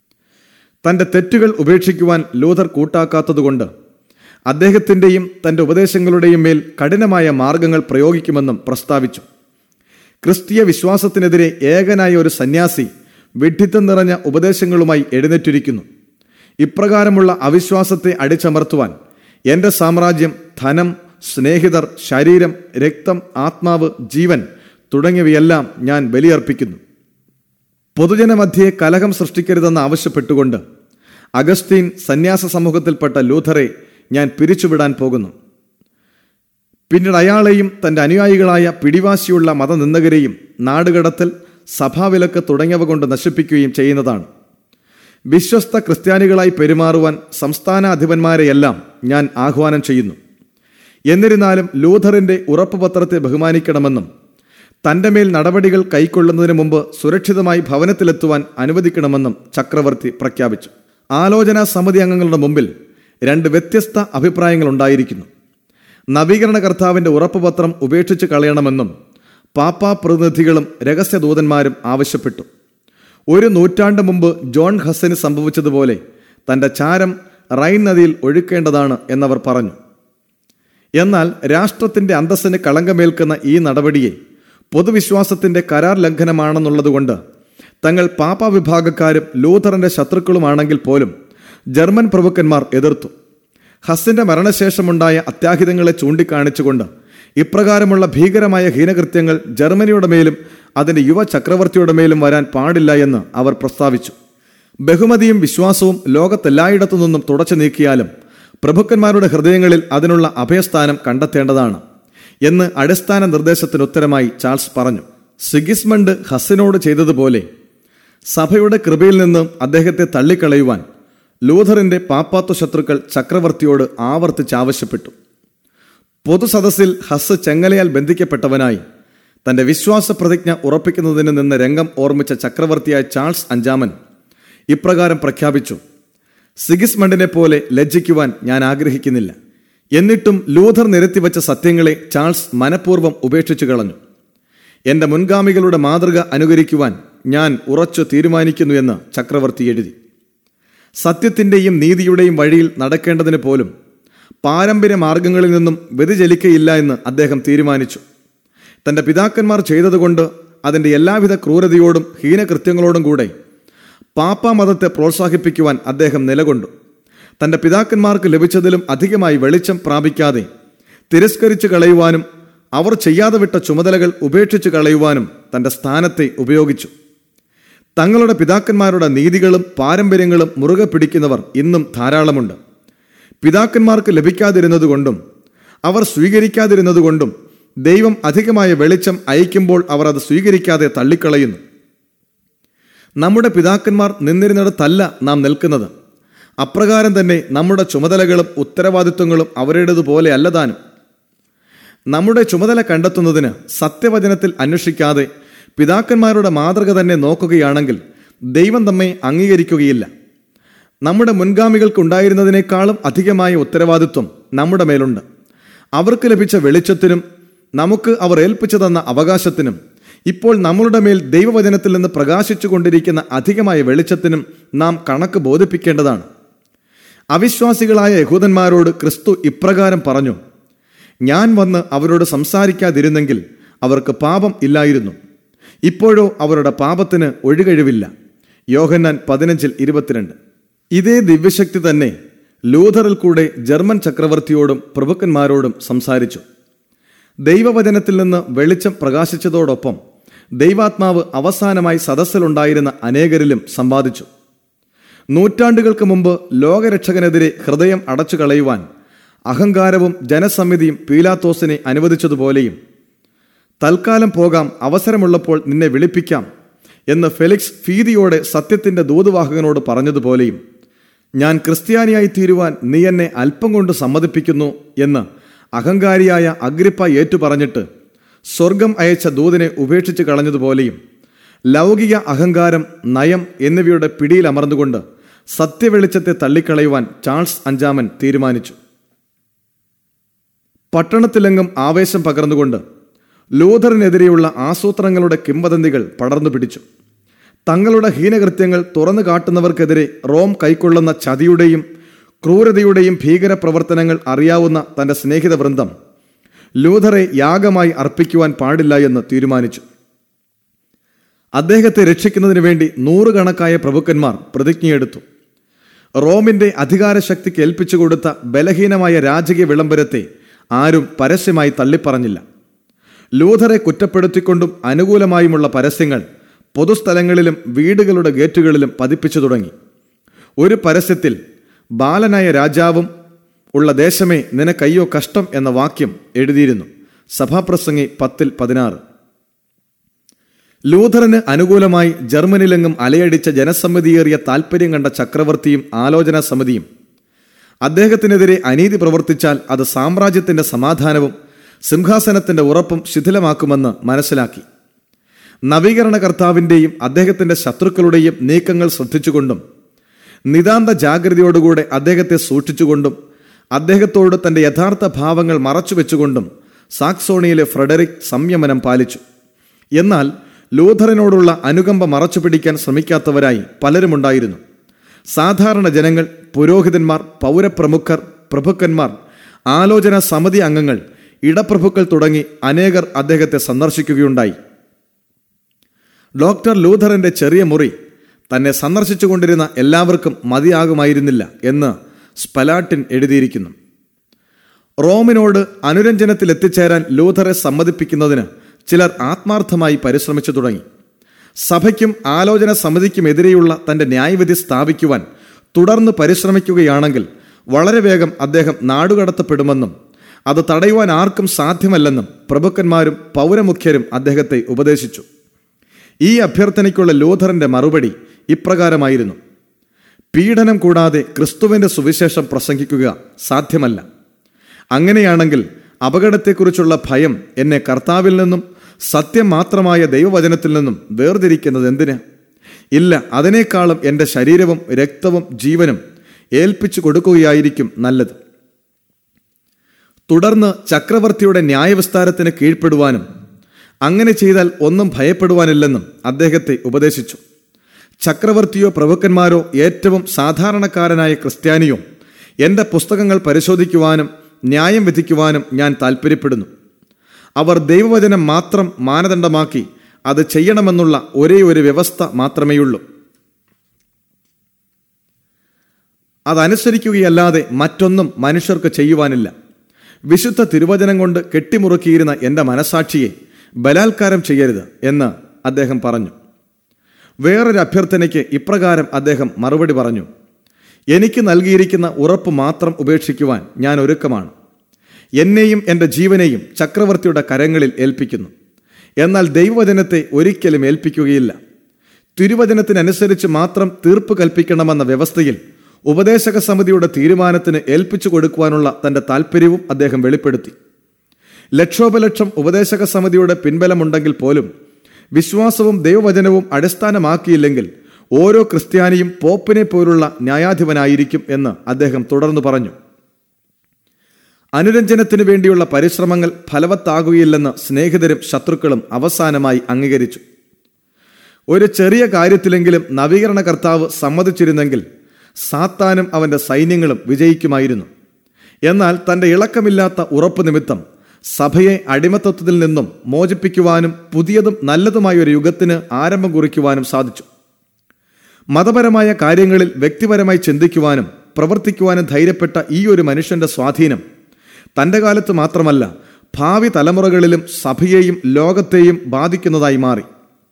തന്റെ തെറ്റുകൾ ഉപേക്ഷിക്കുവാൻ ലൂഥർ കൂട്ടാക്കാത്തതുകൊണ്ട് അദ്ദേഹത്തിന്റെയും തന്റെ ഉപദേശങ്ങളുടെയും മേൽ കഠിനമായ മാർഗങ്ങൾ പ്രയോഗിക്കുമെന്നും പ്രസ്താവിച്ചു ക്രിസ്തീയ വിശ്വാസത്തിനെതിരെ ഏകനായ ഒരു സന്യാസി വിഡ്ഢിത്തം നിറഞ്ഞ ഉപദേശങ്ങളുമായി എഴുന്നേറ്റിരിക്കുന്നു ഇപ്രകാരമുള്ള അവിശ്വാസത്തെ അടിച്ചമർത്തുവാൻ എന്റെ സാമ്രാജ്യം ധനം സ്നേഹിതർ ശരീരം രക്തം ആത്മാവ് ജീവൻ തുടങ്ങിയവയെല്ലാം ഞാൻ ബലിയർപ്പിക്കുന്നു പൊതുജനമധ്യേ കലഹം സൃഷ്ടിക്കരുതെന്ന് ആവശ്യപ്പെട്ടുകൊണ്ട് അഗസ്തീൻ സന്യാസ സമൂഹത്തിൽപ്പെട്ട ലൂഥറെ ഞാൻ പിരിച്ചുവിടാൻ പോകുന്നു പിന്നീട് അയാളെയും തന്റെ അനുയായികളായ പിടിവാശിയുള്ള മതനിന്ദകരെയും നാടുകടത്തൽ സഭാവിലക്ക് തുടങ്ങിയവ കൊണ്ട് നശിപ്പിക്കുകയും ചെയ്യുന്നതാണ് വിശ്വസ്ത ക്രിസ്ത്യാനികളായി പെരുമാറുവാൻ സംസ്ഥാന അധിപന്മാരെയെല്ലാം ഞാൻ ആഹ്വാനം ചെയ്യുന്നു എന്നിരുന്നാലും ലൂഥറിന്റെ ഉറപ്പുപത്രത്തെ ബഹുമാനിക്കണമെന്നും തന്റെ മേൽ നടപടികൾ കൈക്കൊള്ളുന്നതിന് മുമ്പ് സുരക്ഷിതമായി ഭവനത്തിലെത്തുവാൻ അനുവദിക്കണമെന്നും ചക്രവർത്തി പ്രഖ്യാപിച്ചു ആലോചനാ സമിതി അംഗങ്ങളുടെ മുമ്പിൽ രണ്ട് വ്യത്യസ്ത അഭിപ്രായങ്ങൾ ഉണ്ടായിരിക്കുന്നു നവീകരണ കർത്താവിന്റെ ഉറപ്പുപത്രം ഉപേക്ഷിച്ച് കളയണമെന്നും പാപ്പാ പ്രതിനിധികളും രഹസ്യദൂതന്മാരും ആവശ്യപ്പെട്ടു ഒരു നൂറ്റാണ്ട് മുമ്പ് ജോൺ ഹസന് സംഭവിച്ചതുപോലെ തന്റെ ചാരം റൈൻ നദിയിൽ ഒഴുക്കേണ്ടതാണ് എന്നവർ പറഞ്ഞു എന്നാൽ രാഷ്ട്രത്തിന്റെ അന്തസ്സിന് കളങ്കമേൽക്കുന്ന ഈ നടപടിയെ പൊതുവിശ്വാസത്തിന്റെ കരാർ ലംഘനമാണെന്നുള്ളതുകൊണ്ട് തങ്ങൾ പാപ്പ വിഭാഗക്കാരും ലൂഥറിന്റെ ശത്രുക്കളുമാണെങ്കിൽ പോലും ജർമ്മൻ പ്രഭുക്കന്മാർ എതിർത്തു ഹസ്സിന്റെ മരണശേഷമുണ്ടായ അത്യാഹിതങ്ങളെ ചൂണ്ടിക്കാണിച്ചുകൊണ്ട് ഇപ്രകാരമുള്ള ഭീകരമായ ഹീനകൃത്യങ്ങൾ ജർമ്മനിയുടെ മേലും അതിന്റെ യുവ ചക്രവർത്തിയുടെ മേലും വരാൻ പാടില്ല എന്ന് അവർ പ്രസ്താവിച്ചു ബഹുമതിയും വിശ്വാസവും ലോകത്തെല്ലായിടത്തു നിന്നും തുടച്ചു നീക്കിയാലും പ്രഭുക്കന്മാരുടെ ഹൃദയങ്ങളിൽ അതിനുള്ള അഭയസ്ഥാനം കണ്ടെത്തേണ്ടതാണ് എന്ന് അടിസ്ഥാന നിർദ്ദേശത്തിന് ഉത്തരമായി ചാൾസ് പറഞ്ഞു സിഗിസ്മണ്ട് ഹസ്സിനോട് ചെയ്തതുപോലെ സഭയുടെ കൃപയിൽ നിന്നും അദ്ദേഹത്തെ തള്ളിക്കളയുവാൻ ലൂഥറിന്റെ പാപ്പാത്വ ശത്രുക്കൾ ചക്രവർത്തിയോട് ആവർത്തിച്ച് ആവശ്യപ്പെട്ടു പൊതുസദസ്സിൽ ഹസ് ചെങ്ങലയാൽ ബന്ധിക്കപ്പെട്ടവനായി തന്റെ വിശ്വാസ പ്രതിജ്ഞ ഉറപ്പിക്കുന്നതിന് നിന്ന് രംഗം ഓർമ്മിച്ച ചക്രവർത്തിയായ ചാൾസ് അഞ്ചാമൻ ഇപ്രകാരം പ്രഖ്യാപിച്ചു സിഗിസ്മണ്ടിനെ പോലെ ലജ്ജിക്കുവാൻ ഞാൻ ആഗ്രഹിക്കുന്നില്ല എന്നിട്ടും ലൂഥർ നിരത്തിവച്ച സത്യങ്ങളെ ചാൾസ് മനഃപൂർവ്വം ഉപേക്ഷിച്ചു കളഞ്ഞു എന്റെ മുൻഗാമികളുടെ മാതൃക അനുകരിക്കുവാൻ ഞാൻ ഉറച്ചു തീരുമാനിക്കുന്നു എന്ന് ചക്രവർത്തി എഴുതി സത്യത്തിന്റെയും നീതിയുടെയും വഴിയിൽ നടക്കേണ്ടതിന് പോലും പാരമ്പര്യ മാർഗങ്ങളിൽ നിന്നും വ്യതിചലിക്കയില്ല എന്ന് അദ്ദേഹം തീരുമാനിച്ചു തന്റെ പിതാക്കന്മാർ ചെയ്തതുകൊണ്ട് അതിന്റെ എല്ലാവിധ ക്രൂരതയോടും ഹീനകൃത്യങ്ങളോടും കൂടെ പാപ്പാ മതത്തെ പ്രോത്സാഹിപ്പിക്കുവാൻ അദ്ദേഹം നിലകൊണ്ടു തന്റെ പിതാക്കന്മാർക്ക് ലഭിച്ചതിലും അധികമായി വെളിച്ചം പ്രാപിക്കാതെ തിരസ്കരിച്ചു കളയുവാനും അവർ ചെയ്യാതെ വിട്ട ചുമതലകൾ ഉപേക്ഷിച്ചു കളയുവാനും തന്റെ സ്ഥാനത്തെ ഉപയോഗിച്ചു തങ്ങളുടെ പിതാക്കന്മാരുടെ നീതികളും പാരമ്പര്യങ്ങളും മുറുകെ പിടിക്കുന്നവർ ഇന്നും ധാരാളമുണ്ട് പിതാക്കന്മാർക്ക് ലഭിക്കാതിരുന്നതുകൊണ്ടും അവർ സ്വീകരിക്കാതിരുന്നതുകൊണ്ടും ദൈവം അധികമായ വെളിച്ചം അയക്കുമ്പോൾ അവർ അത് സ്വീകരിക്കാതെ തള്ളിക്കളയുന്നു നമ്മുടെ പിതാക്കന്മാർ നിന്നിരുന്നിടത്തല്ല നാം നിൽക്കുന്നത് അപ്രകാരം തന്നെ നമ്മുടെ ചുമതലകളും ഉത്തരവാദിത്വങ്ങളും അവരുടേതുപോലെ അല്ലതാനും നമ്മുടെ ചുമതല കണ്ടെത്തുന്നതിന് സത്യവചനത്തിൽ അന്വേഷിക്കാതെ പിതാക്കന്മാരുടെ മാതൃക തന്നെ നോക്കുകയാണെങ്കിൽ ദൈവം നമ്മെ അംഗീകരിക്കുകയില്ല നമ്മുടെ മുൻഗാമികൾക്കുണ്ടായിരുന്നതിനേക്കാളും അധികമായ ഉത്തരവാദിത്വം നമ്മുടെ മേലുണ്ട് അവർക്ക് ലഭിച്ച വെളിച്ചത്തിനും നമുക്ക് അവർ ഏൽപ്പിച്ചു തന്ന അവകാശത്തിനും ഇപ്പോൾ നമ്മളുടെ മേൽ ദൈവവചനത്തിൽ നിന്ന് പ്രകാശിച്ചു കൊണ്ടിരിക്കുന്ന അധികമായ വെളിച്ചത്തിനും നാം കണക്ക് ബോധിപ്പിക്കേണ്ടതാണ് അവിശ്വാസികളായ യഹൂദന്മാരോട് ക്രിസ്തു ഇപ്രകാരം പറഞ്ഞു ഞാൻ വന്ന് അവരോട് സംസാരിക്കാതിരുന്നെങ്കിൽ അവർക്ക് പാപം ഇല്ലായിരുന്നു ഇപ്പോഴോ അവരുടെ പാപത്തിന് ഒഴികഴിവില്ല യോഹന്നാൻ പതിനഞ്ചിൽ ഇരുപത്തിരണ്ട് ഇതേ ദിവ്യശക്തി തന്നെ ലൂഥറിൽ കൂടെ ജർമ്മൻ ചക്രവർത്തിയോടും പ്രഭുക്കന്മാരോടും സംസാരിച്ചു ദൈവവചനത്തിൽ നിന്ന് വെളിച്ചം പ്രകാശിച്ചതോടൊപ്പം ദൈവാത്മാവ് അവസാനമായി സദസ്സിലുണ്ടായിരുന്ന അനേകരിലും സമ്പാദിച്ചു നൂറ്റാണ്ടുകൾക്ക് മുമ്പ് ലോകരക്ഷകനെതിരെ ഹൃദയം അടച്ചു കളയുവാൻ അഹങ്കാരവും ജനസമിതിയും പീലാത്തോസിനെ അനുവദിച്ചതുപോലെയും തൽക്കാലം പോകാം അവസരമുള്ളപ്പോൾ നിന്നെ വിളിപ്പിക്കാം എന്ന് ഫെലിക്സ് ഭീതിയോടെ സത്യത്തിന്റെ ദൂതുവാഹകനോട് പറഞ്ഞതുപോലെയും ഞാൻ ക്രിസ്ത്യാനിയായി തീരുവാൻ നീ എന്നെ അല്പം കൊണ്ട് സമ്മതിപ്പിക്കുന്നു എന്ന് അഹങ്കാരിയായ അഗ്രിപ്പ ഏറ്റുപറഞ്ഞിട്ട് സ്വർഗം അയച്ച ദൂതനെ ഉപേക്ഷിച്ച് കളഞ്ഞതുപോലെയും ലൗകിക അഹങ്കാരം നയം എന്നിവയുടെ പിടിയിൽ അമർന്നുകൊണ്ട് സത്യവെളിച്ചത്തെ തള്ളിക്കളയുവാൻ ചാൾസ് അഞ്ചാമൻ തീരുമാനിച്ചു പട്ടണത്തിലെങ്ങും ആവേശം പകർന്നുകൊണ്ട് ലൂഥറിനെതിരെയുള്ള ആസൂത്രങ്ങളുടെ കിംവദന്തികൾ പടർന്നു പിടിച്ചു തങ്ങളുടെ ഹീനകൃത്യങ്ങൾ തുറന്നു കാട്ടുന്നവർക്കെതിരെ റോം കൈക്കൊള്ളുന്ന ചതിയുടെയും ക്രൂരതയുടെയും ഭീകര പ്രവർത്തനങ്ങൾ അറിയാവുന്ന തന്റെ സ്നേഹിത വൃന്ദം ലൂഥറെ യാഗമായി അർപ്പിക്കുവാൻ പാടില്ല എന്ന് തീരുമാനിച്ചു അദ്ദേഹത്തെ രക്ഷിക്കുന്നതിന് വേണ്ടി നൂറുകണക്കായ പ്രഭുക്കന്മാർ പ്രതിജ്ഞയെടുത്തു റോമിന്റെ അധികാരശക്തിക്ക് ഏൽപ്പിച്ചു കൊടുത്ത ബലഹീനമായ രാജകീയ വിളംബരത്തെ ആരും പരസ്യമായി തള്ളിപ്പറഞ്ഞില്ല ലൂഥറെ കുറ്റപ്പെടുത്തിക്കൊണ്ടും അനുകൂലമായുമുള്ള പരസ്യങ്ങൾ പൊതുസ്ഥലങ്ങളിലും വീടുകളുടെ ഗേറ്റുകളിലും പതിപ്പിച്ചു തുടങ്ങി ഒരു പരസ്യത്തിൽ ബാലനായ രാജാവും ഉള്ള ദേശമേ നിനക്കയ്യോ കഷ്ടം എന്ന വാക്യം എഴുതിയിരുന്നു സഭാപ്രസംഗി പത്തിൽ പതിനാറ് ലൂഥറിന് അനുകൂലമായി ജർമ്മനിലെങ്ങും അലയടിച്ച ജനസമ്മതിയേറിയ താൽപ്പര്യം കണ്ട ചക്രവർത്തിയും ആലോചനാ സമിതിയും അദ്ദേഹത്തിനെതിരെ അനീതി പ്രവർത്തിച്ചാൽ അത് സാമ്രാജ്യത്തിന്റെ സമാധാനവും സിംഹാസനത്തിന്റെ ഉറപ്പും ശിഥിലമാക്കുമെന്ന് മനസ്സിലാക്കി നവീകരണ കർത്താവിന്റെയും അദ്ദേഹത്തിന്റെ ശത്രുക്കളുടെയും നീക്കങ്ങൾ ശ്രദ്ധിച്ചുകൊണ്ടും നിതാന്ത ജാഗ്രതയോടുകൂടെ അദ്ദേഹത്തെ സൂക്ഷിച്ചുകൊണ്ടും അദ്ദേഹത്തോട് തന്റെ യഥാർത്ഥ ഭാവങ്ങൾ മറച്ചുവെച്ചുകൊണ്ടും സാക്സോണിയിലെ ഫ്രെഡറിക് സംയമനം പാലിച്ചു എന്നാൽ ലൂഥറിനോടുള്ള അനുകമ്പ മറച്ചുപിടിക്കാൻ ശ്രമിക്കാത്തവരായി പലരുമുണ്ടായിരുന്നു സാധാരണ ജനങ്ങൾ പുരോഹിതന്മാർ പൗരപ്രമുഖർ പ്രഭുക്കന്മാർ ആലോചന സമിതി അംഗങ്ങൾ ഇടപ്രഭുക്കൾ തുടങ്ങി അനേകർ അദ്ദേഹത്തെ സന്ദർശിക്കുകയുണ്ടായി ഡോക്ടർ ലൂഥറിന്റെ ചെറിയ മുറി തന്നെ സന്ദർശിച്ചുകൊണ്ടിരുന്ന എല്ലാവർക്കും മതിയാകുമായിരുന്നില്ല എന്ന് സ്പലാട്ടിൻ എഴുതിയിരിക്കുന്നു റോമിനോട് അനുരഞ്ജനത്തിൽ എത്തിച്ചേരാൻ ലൂഥറെ സമ്മതിപ്പിക്കുന്നതിന് ചിലർ ആത്മാർത്ഥമായി പരിശ്രമിച്ചു തുടങ്ങി സഭയ്ക്കും ആലോചന സമിതിക്കുമെതിരെയുള്ള തന്റെ ന്യായവിധി സ്ഥാപിക്കുവാൻ തുടർന്ന് പരിശ്രമിക്കുകയാണെങ്കിൽ വളരെ വേഗം അദ്ദേഹം നാടുകടത്തപ്പെടുമെന്നും അത് തടയുവാൻ ആർക്കും സാധ്യമല്ലെന്നും പ്രഭുക്കന്മാരും പൗരമുഖ്യരും അദ്ദേഹത്തെ ഉപദേശിച്ചു ഈ അഭ്യർത്ഥനയ്ക്കുള്ള ലൂഥറിന്റെ മറുപടി ഇപ്രകാരമായിരുന്നു പീഡനം കൂടാതെ ക്രിസ്തുവിന്റെ സുവിശേഷം പ്രസംഗിക്കുക സാധ്യമല്ല അങ്ങനെയാണെങ്കിൽ അപകടത്തെക്കുറിച്ചുള്ള ഭയം എന്നെ കർത്താവിൽ നിന്നും സത്യം മാത്രമായ ദൈവവചനത്തിൽ നിന്നും വേർതിരിക്കുന്നത് എന്തിന് ഇല്ല അതിനേക്കാളും എൻ്റെ ശരീരവും രക്തവും ജീവനും ഏൽപ്പിച്ചു കൊടുക്കുകയായിരിക്കും നല്ലത് തുടർന്ന് ചക്രവർത്തിയുടെ ന്യായവിസ്താരത്തിന് കീഴ്പ്പെടുവാനും അങ്ങനെ ചെയ്താൽ ഒന്നും ഭയപ്പെടുവാനില്ലെന്നും അദ്ദേഹത്തെ ഉപദേശിച്ചു ചക്രവർത്തിയോ പ്രഭുക്കന്മാരോ ഏറ്റവും സാധാരണക്കാരനായ ക്രിസ്ത്യാനിയോ എൻ്റെ പുസ്തകങ്ങൾ പരിശോധിക്കുവാനും ന്യായം വിധിക്കുവാനും ഞാൻ താൽപ്പര്യപ്പെടുന്നു അവർ ദൈവവചനം മാത്രം മാനദണ്ഡമാക്കി അത് ചെയ്യണമെന്നുള്ള ഒരേ ഒരു വ്യവസ്ഥ മാത്രമേയുള്ളൂ അതനുസരിക്കുകയല്ലാതെ മറ്റൊന്നും മനുഷ്യർക്ക് ചെയ്യുവാനില്ല വിശുദ്ധ തിരുവചനം കൊണ്ട് കെട്ടിമുറുക്കിയിരുന്ന എൻ്റെ മനസാക്ഷിയെ ബലാത്കാരം ചെയ്യരുത് എന്ന് അദ്ദേഹം പറഞ്ഞു വേറൊരു അഭ്യർത്ഥനയ്ക്ക് ഇപ്രകാരം അദ്ദേഹം മറുപടി പറഞ്ഞു എനിക്ക് നൽകിയിരിക്കുന്ന ഉറപ്പ് മാത്രം ഉപേക്ഷിക്കുവാൻ ഞാൻ ഒരുക്കമാണ് എന്നെയും എൻ്റെ ജീവനെയും ചക്രവർത്തിയുടെ കരങ്ങളിൽ ഏൽപ്പിക്കുന്നു എന്നാൽ ദൈവവചനത്തെ ഒരിക്കലും ഏൽപ്പിക്കുകയില്ല തിരുവചനത്തിനനുസരിച്ച് മാത്രം തീർപ്പ് കൽപ്പിക്കണമെന്ന വ്യവസ്ഥയിൽ ഉപദേശക സമിതിയുടെ തീരുമാനത്തിന് ഏൽപ്പിച്ചു കൊടുക്കുവാനുള്ള തന്റെ താൽപ്പര്യവും അദ്ദേഹം വെളിപ്പെടുത്തി ലക്ഷോപലക്ഷം ഉപദേശക സമിതിയുടെ പിൻബലമുണ്ടെങ്കിൽ പോലും വിശ്വാസവും ദൈവവചനവും അടിസ്ഥാനമാക്കിയില്ലെങ്കിൽ ഓരോ ക്രിസ്ത്യാനിയും പോപ്പിനെ പോലുള്ള ന്യായാധിപനായിരിക്കും എന്ന് അദ്ദേഹം തുടർന്നു പറഞ്ഞു അനുരഞ്ജനത്തിനു വേണ്ടിയുള്ള പരിശ്രമങ്ങൾ ഫലവത്താകുകയില്ലെന്ന് സ്നേഹിതരും ശത്രുക്കളും അവസാനമായി അംഗീകരിച്ചു ഒരു ചെറിയ കാര്യത്തിലെങ്കിലും നവീകരണ കർത്താവ് സമ്മതിച്ചിരുന്നെങ്കിൽ സാത്താനും അവന്റെ സൈന്യങ്ങളും വിജയിക്കുമായിരുന്നു എന്നാൽ തന്റെ ഇളക്കമില്ലാത്ത ഉറപ്പ് നിമിത്തം സഭയെ അടിമത്തത്തിൽ നിന്നും മോചിപ്പിക്കുവാനും പുതിയതും നല്ലതുമായ ഒരു യുഗത്തിന് ആരംഭം കുറിക്കുവാനും സാധിച്ചു മതപരമായ കാര്യങ്ങളിൽ വ്യക്തിപരമായി ചിന്തിക്കുവാനും പ്രവർത്തിക്കുവാനും ധൈര്യപ്പെട്ട ഈ ഒരു മനുഷ്യന്റെ സ്വാധീനം തന്റെ കാലത്ത് മാത്രമല്ല ഭാവി തലമുറകളിലും സഭയെയും ലോകത്തെയും ബാധിക്കുന്നതായി മാറി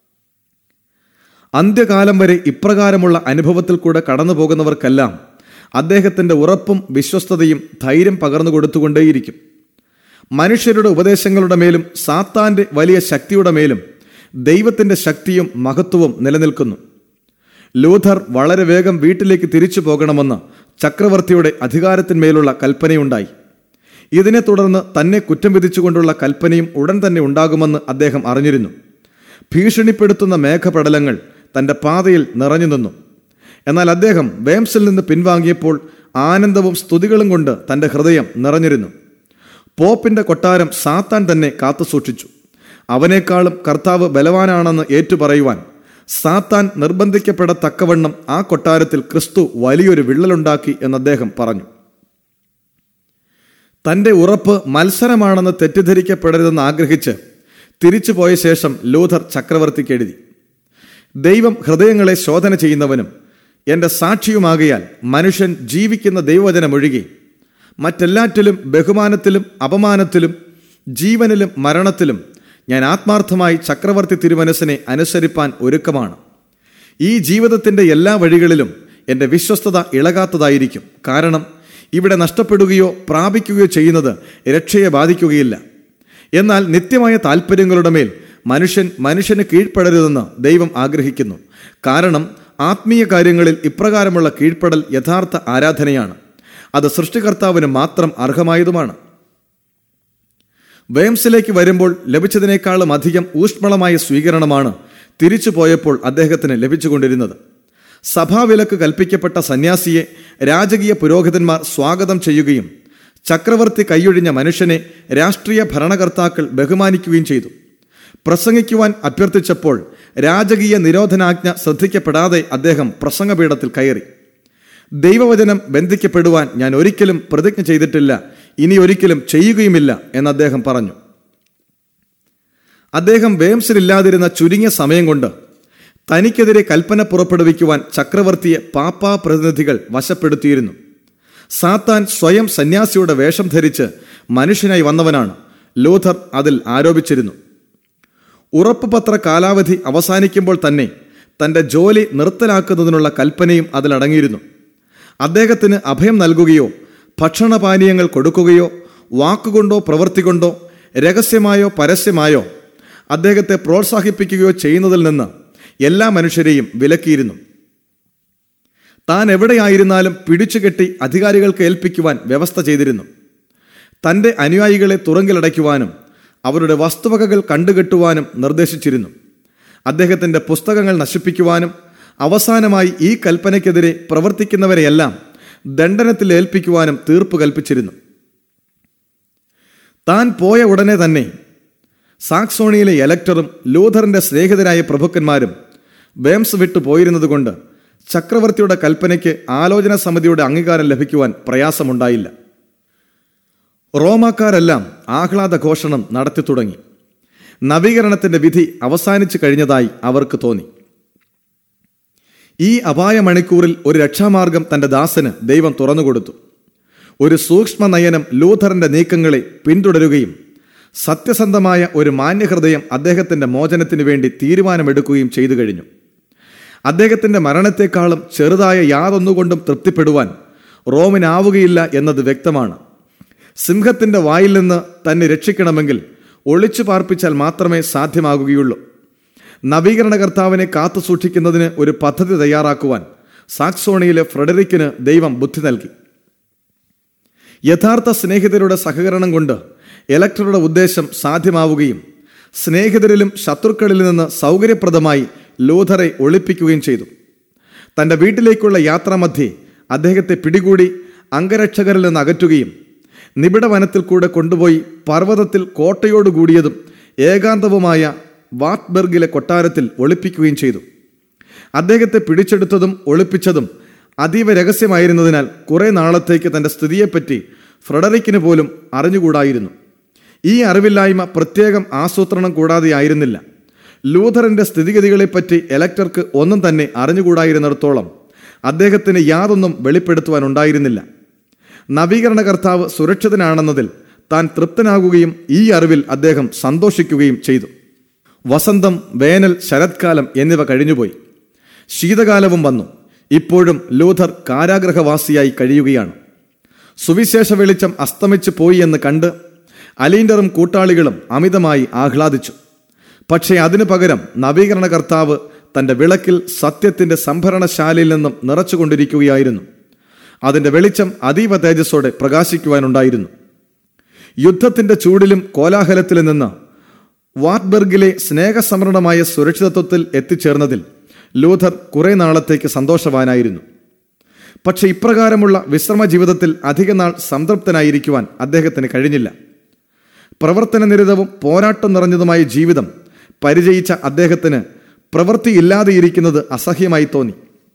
അന്ത്യകാലം വരെ ഇപ്രകാരമുള്ള അനുഭവത്തിൽ കൂടെ കടന്നു പോകുന്നവർക്കെല്ലാം അദ്ദേഹത്തിന്റെ ഉറപ്പും വിശ്വസ്തതയും ധൈര്യം പകർന്നു കൊടുത്തുകൊണ്ടേയിരിക്കും മനുഷ്യരുടെ ഉപദേശങ്ങളുടെ മേലും സാത്താന്റെ വലിയ ശക്തിയുടെ മേലും ദൈവത്തിന്റെ ശക്തിയും മഹത്വവും നിലനിൽക്കുന്നു ലൂഥർ വളരെ വേഗം വീട്ടിലേക്ക് തിരിച്ചു പോകണമെന്ന് ചക്രവർത്തിയുടെ അധികാരത്തിന്മേലുള്ള കൽപ്പനയുണ്ടായി ഇതിനെ തുടർന്ന് തന്നെ കുറ്റം വിധിച്ചുകൊണ്ടുള്ള കൽപ്പനയും ഉടൻ തന്നെ ഉണ്ടാകുമെന്ന് അദ്ദേഹം അറിഞ്ഞിരുന്നു ഭീഷണിപ്പെടുത്തുന്ന മേഘപടലങ്ങൾ തന്റെ പാതയിൽ നിറഞ്ഞു നിന്നു എന്നാൽ അദ്ദേഹം വേംസിൽ നിന്ന് പിൻവാങ്ങിയപ്പോൾ ആനന്ദവും സ്തുതികളും കൊണ്ട് തന്റെ ഹൃദയം നിറഞ്ഞിരുന്നു പോപ്പിന്റെ കൊട്ടാരം സാത്താൻ തന്നെ കാത്തുസൂക്ഷിച്ചു അവനേക്കാളും കർത്താവ് ബലവാനാണെന്ന് ഏറ്റുപറയുവാൻ സാത്താൻ നിർബന്ധിക്കപ്പെടത്തക്കവണ്ണം ആ കൊട്ടാരത്തിൽ ക്രിസ്തു വലിയൊരു വിള്ളലുണ്ടാക്കി എന്ന് അദ്ദേഹം പറഞ്ഞു തന്റെ ഉറപ്പ് മത്സരമാണെന്ന് തെറ്റിദ്ധരിക്കപ്പെടരുതെന്ന് ആഗ്രഹിച്ച് തിരിച്ചുപോയ ശേഷം ലൂഥർ ചക്രവർത്തിക്ക് എഴുതി ദൈവം ഹൃദയങ്ങളെ ശോധന ചെയ്യുന്നവനും എൻ്റെ സാക്ഷിയുമാകിയാൽ മനുഷ്യൻ ജീവിക്കുന്ന ദൈവവചനമൊഴികെ മറ്റെല്ലാറ്റിലും ബഹുമാനത്തിലും അപമാനത്തിലും ജീവനിലും മരണത്തിലും ഞാൻ ആത്മാർത്ഥമായി ചക്രവർത്തി തിരുമനസിനെ അനുസരിപ്പാൻ ഒരുക്കമാണ് ഈ ജീവിതത്തിൻ്റെ എല്ലാ വഴികളിലും എൻ്റെ വിശ്വസ്തത ഇളകാത്തതായിരിക്കും കാരണം ഇവിടെ നഷ്ടപ്പെടുകയോ പ്രാപിക്കുകയോ ചെയ്യുന്നത് രക്ഷയെ ബാധിക്കുകയില്ല എന്നാൽ നിത്യമായ താല്പര്യങ്ങളുടെ മേൽ മനുഷ്യൻ മനുഷ്യന് കീഴ്പ്പെടരുതെന്ന് ദൈവം ആഗ്രഹിക്കുന്നു കാരണം ആത്മീയ കാര്യങ്ങളിൽ ഇപ്രകാരമുള്ള കീഴ്പ്പെടൽ യഥാർത്ഥ ആരാധനയാണ് അത് സൃഷ്ടികർത്താവിന് മാത്രം അർഹമായതുമാണ് വേംസിലേക്ക് വരുമ്പോൾ ലഭിച്ചതിനേക്കാളും അധികം ഊഷ്മളമായ സ്വീകരണമാണ് തിരിച്ചു പോയപ്പോൾ അദ്ദേഹത്തിന് ലഭിച്ചുകൊണ്ടിരുന്നത് സഭാവിലക്ക് കൽപ്പിക്കപ്പെട്ട സന്യാസിയെ രാജകീയ പുരോഹിതന്മാർ സ്വാഗതം ചെയ്യുകയും ചക്രവർത്തി കൈയൊഴിഞ്ഞ മനുഷ്യനെ രാഷ്ട്രീയ ഭരണകർത്താക്കൾ ബഹുമാനിക്കുകയും ചെയ്തു പ്രസംഗിക്കുവാൻ അഭ്യർത്ഥിച്ചപ്പോൾ രാജകീയ നിരോധനാജ്ഞ ശ്രദ്ധിക്കപ്പെടാതെ അദ്ദേഹം പ്രസംഗപീഠത്തിൽ കയറി ദൈവവചനം ബന്ധിക്കപ്പെടുവാൻ ഞാൻ ഒരിക്കലും പ്രതിജ്ഞ ചെയ്തിട്ടില്ല ഇനി ഒരിക്കലും ചെയ്യുകയുമില്ല എന്ന് അദ്ദേഹം പറഞ്ഞു അദ്ദേഹം വേംസിലില്ലാതിരുന്ന ചുരുങ്ങിയ സമയം കൊണ്ട് തനിക്കെതിരെ കൽപ്പന പുറപ്പെടുവിക്കുവാൻ ചക്രവർത്തിയെ പാപ്പാ പ്രതിനിധികൾ വശപ്പെടുത്തിയിരുന്നു സാത്താൻ സ്വയം സന്യാസിയുടെ വേഷം ധരിച്ച് മനുഷ്യനായി വന്നവനാണ് ലൂഥർ അതിൽ ആരോപിച്ചിരുന്നു ഉറപ്പ് പത്ര കാലാവധി അവസാനിക്കുമ്പോൾ തന്നെ തന്റെ ജോലി നിർത്തലാക്കുന്നതിനുള്ള കൽപ്പനയും അതിലടങ്ങിയിരുന്നു അദ്ദേഹത്തിന് അഭയം നൽകുകയോ ഭക്ഷണപാനീയങ്ങൾ കൊടുക്കുകയോ വാക്കുകൊണ്ടോ പ്രവൃത്തി കൊണ്ടോ രഹസ്യമായോ പരസ്യമായോ അദ്ദേഹത്തെ പ്രോത്സാഹിപ്പിക്കുകയോ ചെയ്യുന്നതിൽ നിന്ന് എല്ലാ മനുഷ്യരെയും വിലക്കിയിരുന്നു താൻ എവിടെയായിരുന്നാലും പിടിച്ചുകെട്ടി അധികാരികൾക്ക് ഏൽപ്പിക്കുവാൻ വ്യവസ്ഥ ചെയ്തിരുന്നു തന്റെ അനുയായികളെ തുറങ്കിലടയ്ക്കുവാനും അവരുടെ വസ്തുവകകൾ കണ്ടുകെട്ടുവാനും നിർദ്ദേശിച്ചിരുന്നു അദ്ദേഹത്തിന്റെ പുസ്തകങ്ങൾ നശിപ്പിക്കുവാനും അവസാനമായി ഈ കൽപ്പനയ്ക്കെതിരെ പ്രവർത്തിക്കുന്നവരെയെല്ലാം ദണ്ഡനത്തിൽ ഏൽപ്പിക്കുവാനും തീർപ്പ് കൽപ്പിച്ചിരുന്നു താൻ പോയ ഉടനെ തന്നെ സാക്സോണിയിലെ എലക്ടറും ലൂഥറിന്റെ സ്നേഹിതരായ പ്രഭുക്കന്മാരും വേംസ് വിട്ടു പോയിരുന്നതുകൊണ്ട് ചക്രവർത്തിയുടെ കൽപ്പനയ്ക്ക് ആലോചന സമിതിയുടെ അംഗീകാരം ലഭിക്കുവാൻ പ്രയാസമുണ്ടായില്ല റോമാക്കാരെല്ലാം ആഹ്ലാദ ഘോഷണം നടത്തി തുടങ്ങി നവീകരണത്തിന്റെ വിധി അവസാനിച്ചു കഴിഞ്ഞതായി അവർക്ക് തോന്നി ഈ അപായ മണിക്കൂറിൽ ഒരു രക്ഷാമാർഗം തന്റെ ദാസന് ദൈവം തുറന്നുകൊടുത്തു ഒരു സൂക്ഷ്മ നയനം ലൂഥറിന്റെ നീക്കങ്ങളെ പിന്തുടരുകയും സത്യസന്ധമായ ഒരു മാന്യഹൃദയം അദ്ദേഹത്തിന്റെ മോചനത്തിനു വേണ്ടി തീരുമാനമെടുക്കുകയും ചെയ്തു കഴിഞ്ഞു അദ്ദേഹത്തിന്റെ മരണത്തെക്കാളും ചെറുതായ യാതൊന്നുകൊണ്ടും തൃപ്തിപ്പെടുവാൻ റോമിനാവുകയില്ല എന്നത് വ്യക്തമാണ് സിംഹത്തിന്റെ വായിൽ നിന്ന് തന്നെ രക്ഷിക്കണമെങ്കിൽ ഒളിച്ചു പാർപ്പിച്ചാൽ മാത്രമേ സാധ്യമാകുകയുള്ളൂ നവീകരണ കർത്താവിനെ കാത്തു സൂക്ഷിക്കുന്നതിന് ഒരു പദ്ധതി തയ്യാറാക്കുവാൻ സാക്സോണിയിലെ ഫ്രെഡറിക്കിന് ദൈവം ബുദ്ധി നൽകി യഥാർത്ഥ സ്നേഹിതരുടെ സഹകരണം കൊണ്ട് ഇലക്ടറുടെ ഉദ്ദേശം സാധ്യമാവുകയും സ്നേഹിതരിലും ശത്രുക്കളിൽ നിന്ന് സൗകര്യപ്രദമായി ലൂഥറെ ഒളിപ്പിക്കുകയും ചെയ്തു തന്റെ വീട്ടിലേക്കുള്ള യാത്രാമധ്യേ അദ്ദേഹത്തെ പിടികൂടി അംഗരക്ഷകരിൽ നിന്ന് അകറ്റുകയും നിബിഡ വനത്തിൽ കൂടെ കൊണ്ടുപോയി പർവ്വതത്തിൽ കോട്ടയോടുകൂടിയതും ഏകാന്തവുമായ വാട്ട്ബർഗിലെ കൊട്ടാരത്തിൽ ഒളിപ്പിക്കുകയും ചെയ്തു അദ്ദേഹത്തെ പിടിച്ചെടുത്തതും ഒളിപ്പിച്ചതും അതീവ രഹസ്യമായിരുന്നതിനാൽ കുറെ നാളത്തേക്ക് തന്റെ സ്ഥിതിയെപ്പറ്റി ഫ്രെഡറിക്കിന് പോലും അറിഞ്ഞുകൂടായിരുന്നു ഈ അറിവില്ലായ്മ പ്രത്യേകം ആസൂത്രണം കൂടാതെയായിരുന്നില്ല ലൂഥറിന്റെ സ്ഥിതിഗതികളെപ്പറ്റി എലക്ടർക്ക് ഒന്നും തന്നെ അറിഞ്ഞുകൂടായിരുന്നിടത്തോളം അദ്ദേഹത്തിന് യാതൊന്നും വെളിപ്പെടുത്തുവാനുണ്ടായിരുന്നില്ല നവീകരണ കർത്താവ് സുരക്ഷിതനാണെന്നതിൽ താൻ തൃപ്തനാകുകയും ഈ അറിവിൽ അദ്ദേഹം സന്തോഷിക്കുകയും ചെയ്തു വസന്തം വേനൽ ശരത്കാലം എന്നിവ കഴിഞ്ഞുപോയി ശീതകാലവും വന്നു ഇപ്പോഴും ലൂഥർ കാരാഗ്രഹവാസിയായി കഴിയുകയാണ് സുവിശേഷ വെളിച്ചം അസ്തമിച്ചു പോയി എന്ന് കണ്ട് അലീൻഡറും കൂട്ടാളികളും അമിതമായി ആഹ്ലാദിച്ചു പക്ഷേ അതിനു പകരം നവീകരണ കർത്താവ് തന്റെ വിളക്കിൽ സത്യത്തിന്റെ സംഭരണശാലയിൽ നിന്നും നിറച്ചുകൊണ്ടിരിക്കുകയായിരുന്നു അതിന്റെ വെളിച്ചം അതീവ തേജസ്സോടെ പ്രകാശിക്കുവാനുണ്ടായിരുന്നു യുദ്ധത്തിന്റെ ചൂടിലും കോലാഹലത്തിലും നിന്ന് വാട്ട്ബർഗിലെ സ്നേഹസമൃദ്ധമായ സുരക്ഷിതത്വത്തിൽ എത്തിച്ചേർന്നതിൽ ലൂഥർ കുറെ നാളത്തേക്ക് സന്തോഷവാനായിരുന്നു പക്ഷെ ഇപ്രകാരമുള്ള വിശ്രമ ജീവിതത്തിൽ അധികനാൾ സംതൃപ്തനായിരിക്കുവാൻ അദ്ദേഹത്തിന് കഴിഞ്ഞില്ല പ്രവർത്തന നിരതവും പോരാട്ടം നിറഞ്ഞതുമായ ജീവിതം പരിചയിച്ച അദ്ദേഹത്തിന് പ്രവൃത്തിയില്ലാതെയിരിക്കുന്നത് അസഹ്യമായി തോന്നി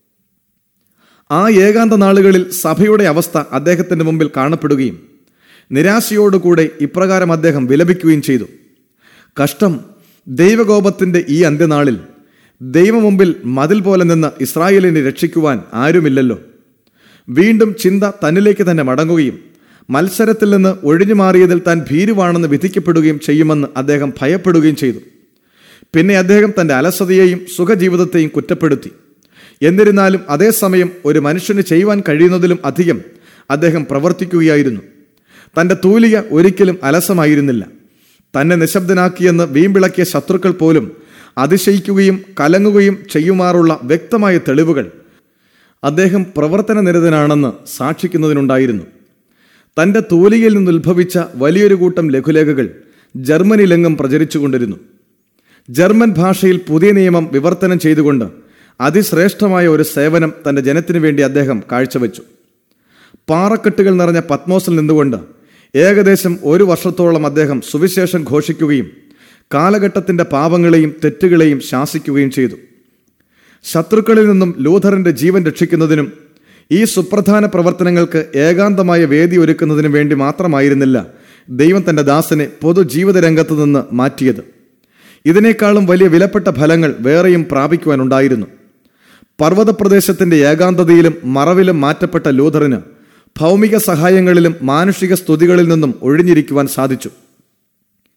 ആ ഏകാന്ത നാളുകളിൽ സഭയുടെ അവസ്ഥ അദ്ദേഹത്തിന്റെ മുമ്പിൽ കാണപ്പെടുകയും നിരാശയോടുകൂടെ ഇപ്രകാരം അദ്ദേഹം വിലപിക്കുകയും ചെയ്തു കഷ്ടം ദൈവകോപത്തിന്റെ ഈ അന്ത്യനാളിൽ ദൈവമുമ്പിൽ മതിൽ പോലെ നിന്ന് ഇസ്രായേലിനെ രക്ഷിക്കുവാൻ ആരുമില്ലല്ലോ വീണ്ടും ചിന്ത തന്നിലേക്ക് തന്നെ മടങ്ങുകയും മത്സരത്തിൽ നിന്ന് ഒഴിഞ്ഞു മാറിയതിൽ താൻ ഭീരുവാണെന്ന് വിധിക്കപ്പെടുകയും ചെയ്യുമെന്ന് അദ്ദേഹം ഭയപ്പെടുകയും ചെയ്തു പിന്നെ അദ്ദേഹം തന്റെ അലസതയെയും സുഖജീവിതത്തെയും കുറ്റപ്പെടുത്തി എന്നിരുന്നാലും അതേസമയം ഒരു മനുഷ്യന് ചെയ്യുവാൻ കഴിയുന്നതിലും അധികം അദ്ദേഹം പ്രവർത്തിക്കുകയായിരുന്നു തന്റെ തൂലിക ഒരിക്കലും അലസമായിരുന്നില്ല തന്നെ നിശബ്ദനാക്കിയെന്ന് വീമ്പിളക്കിയ ശത്രുക്കൾ പോലും അതിശയിക്കുകയും കലങ്ങുകയും ചെയ്യുമാറുള്ള വ്യക്തമായ തെളിവുകൾ അദ്ദേഹം പ്രവർത്തന നിരതനാണെന്ന് സാക്ഷിക്കുന്നതിനുണ്ടായിരുന്നു തന്റെ തൂലികയിൽ നിന്ന് ഉത്ഭവിച്ച വലിയൊരു കൂട്ടം ലഘുലേഖകൾ ജർമ്മനിയിലെങ്ങും പ്രചരിച്ചുകൊണ്ടിരുന്നു ജർമ്മൻ ഭാഷയിൽ പുതിയ നിയമം വിവർത്തനം ചെയ്തുകൊണ്ട് അതിശ്രേഷ്ഠമായ ഒരു സേവനം തന്റെ ജനത്തിനു വേണ്ടി അദ്ദേഹം കാഴ്ചവെച്ചു പാറക്കെട്ടുകൾ നിറഞ്ഞ പത്മോസിൽ നിന്നുകൊണ്ട് ഏകദേശം ഒരു വർഷത്തോളം അദ്ദേഹം സുവിശേഷം ഘോഷിക്കുകയും കാലഘട്ടത്തിന്റെ പാപങ്ങളെയും തെറ്റുകളെയും ശാസിക്കുകയും ചെയ്തു ശത്രുക്കളിൽ നിന്നും ലൂഥറിന്റെ ജീവൻ രക്ഷിക്കുന്നതിനും ഈ സുപ്രധാന പ്രവർത്തനങ്ങൾക്ക് ഏകാന്തമായ വേദി ഒരുക്കുന്നതിനും വേണ്ടി മാത്രമായിരുന്നില്ല ദൈവം തന്റെ ദാസനെ പൊതുജീവിത രംഗത്ത് നിന്ന് മാറ്റിയത് ഇതിനേക്കാളും വലിയ വിലപ്പെട്ട ഫലങ്ങൾ വേറെയും പ്രാപിക്കുവാനുണ്ടായിരുന്നു പർവ്വതപ്രദേശത്തിന്റെ ഏകാന്തതയിലും മറവിലും മാറ്റപ്പെട്ട ലൂഥറിന് ഭൗമിക സഹായങ്ങളിലും മാനുഷിക സ്തുതികളിൽ നിന്നും ഒഴിഞ്ഞിരിക്കുവാൻ സാധിച്ചു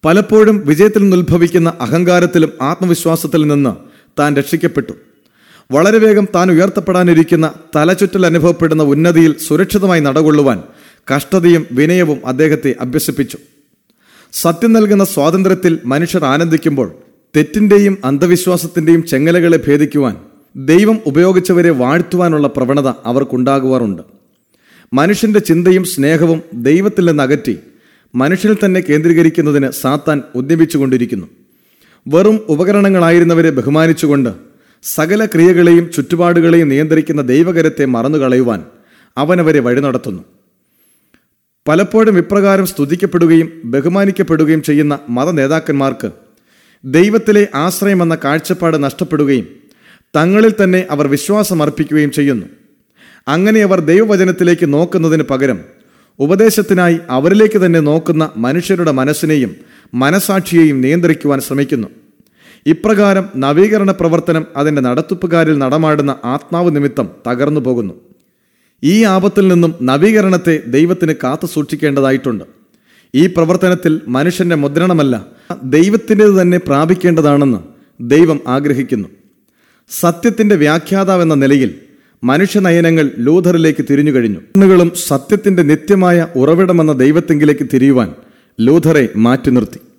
പലപ്പോഴും വിജയത്തിൽ നിന്നുത്ഭവിക്കുന്ന അഹങ്കാരത്തിലും ആത്മവിശ്വാസത്തിൽ നിന്ന് താൻ രക്ഷിക്കപ്പെട്ടു വളരെ വേഗം താൻ ഉയർത്തപ്പെടാനിരിക്കുന്ന തലചുറ്റൽ അനുഭവപ്പെടുന്ന ഉന്നതിയിൽ സുരക്ഷിതമായി നടകൊള്ളുവാൻ കഷ്ടതയും വിനയവും അദ്ദേഹത്തെ അഭ്യസിപ്പിച്ചു സത്യം നൽകുന്ന സ്വാതന്ത്ര്യത്തിൽ മനുഷ്യർ ആനന്ദിക്കുമ്പോൾ തെറ്റിന്റെയും അന്ധവിശ്വാസത്തിന്റെയും ചെങ്ങലകളെ ഭേദിക്കുവാൻ ദൈവം ഉപയോഗിച്ചവരെ വാഴ്ത്തുവാനുള്ള പ്രവണത അവർക്കുണ്ടാകുവാറുണ്ട് മനുഷ്യന്റെ ചിന്തയും സ്നേഹവും ദൈവത്തിൽ നിന്ന് അകറ്റി മനുഷ്യനിൽ തന്നെ കേന്ദ്രീകരിക്കുന്നതിന് സാത്താൻ ഉദ്യമിച്ചുകൊണ്ടിരിക്കുന്നു വെറും ഉപകരണങ്ങളായിരുന്നവരെ ബഹുമാനിച്ചുകൊണ്ട് സകല ക്രിയകളെയും ചുറ്റുപാടുകളെയും നിയന്ത്രിക്കുന്ന ദൈവകരത്തെ മറന്നുകളയുവാൻ അവനവരെ വഴി നടത്തുന്നു പലപ്പോഴും ഇപ്രകാരം സ്തുതിക്കപ്പെടുകയും ബഹുമാനിക്കപ്പെടുകയും ചെയ്യുന്ന മത നേതാക്കന്മാർക്ക് ദൈവത്തിലെ ആശ്രയമെന്ന കാഴ്ചപ്പാട് നഷ്ടപ്പെടുകയും തങ്ങളിൽ തന്നെ അവർ വിശ്വാസം അർപ്പിക്കുകയും ചെയ്യുന്നു അങ്ങനെ അവർ ദൈവവചനത്തിലേക്ക് നോക്കുന്നതിന് പകരം ഉപദേശത്തിനായി അവരിലേക്ക് തന്നെ നോക്കുന്ന മനുഷ്യരുടെ മനസ്സിനെയും മനസാക്ഷിയെയും നിയന്ത്രിക്കുവാൻ ശ്രമിക്കുന്നു ഇപ്രകാരം നവീകരണ പ്രവർത്തനം അതിൻ്റെ നടത്തിപ്പുകാരിൽ നടമാടുന്ന ആത്മാവ് നിമിത്തം തകർന്നു പോകുന്നു ഈ ആപത്തിൽ നിന്നും നവീകരണത്തെ ദൈവത്തിന് കാത്തു സൂക്ഷിക്കേണ്ടതായിട്ടുണ്ട് ഈ പ്രവർത്തനത്തിൽ മനുഷ്യന്റെ മുദ്രണമല്ല ദൈവത്തിൻ്റെത് തന്നെ പ്രാപിക്കേണ്ടതാണെന്ന് ദൈവം ആഗ്രഹിക്കുന്നു സത്യത്തിന്റെ വ്യാഖ്യാതാവെന്ന നിലയിൽ മനുഷ്യനയനങ്ങൾ ലൂഥറിലേക്ക് തിരിഞ്ഞു കഴിഞ്ഞു കണ്ണുകളും സത്യത്തിന്റെ നിത്യമായ ഉറവിടമെന്ന ദൈവത്തെങ്കിലേക്ക് തിരിയുവാൻ ലൂഥറെ മാറ്റി നിർത്തി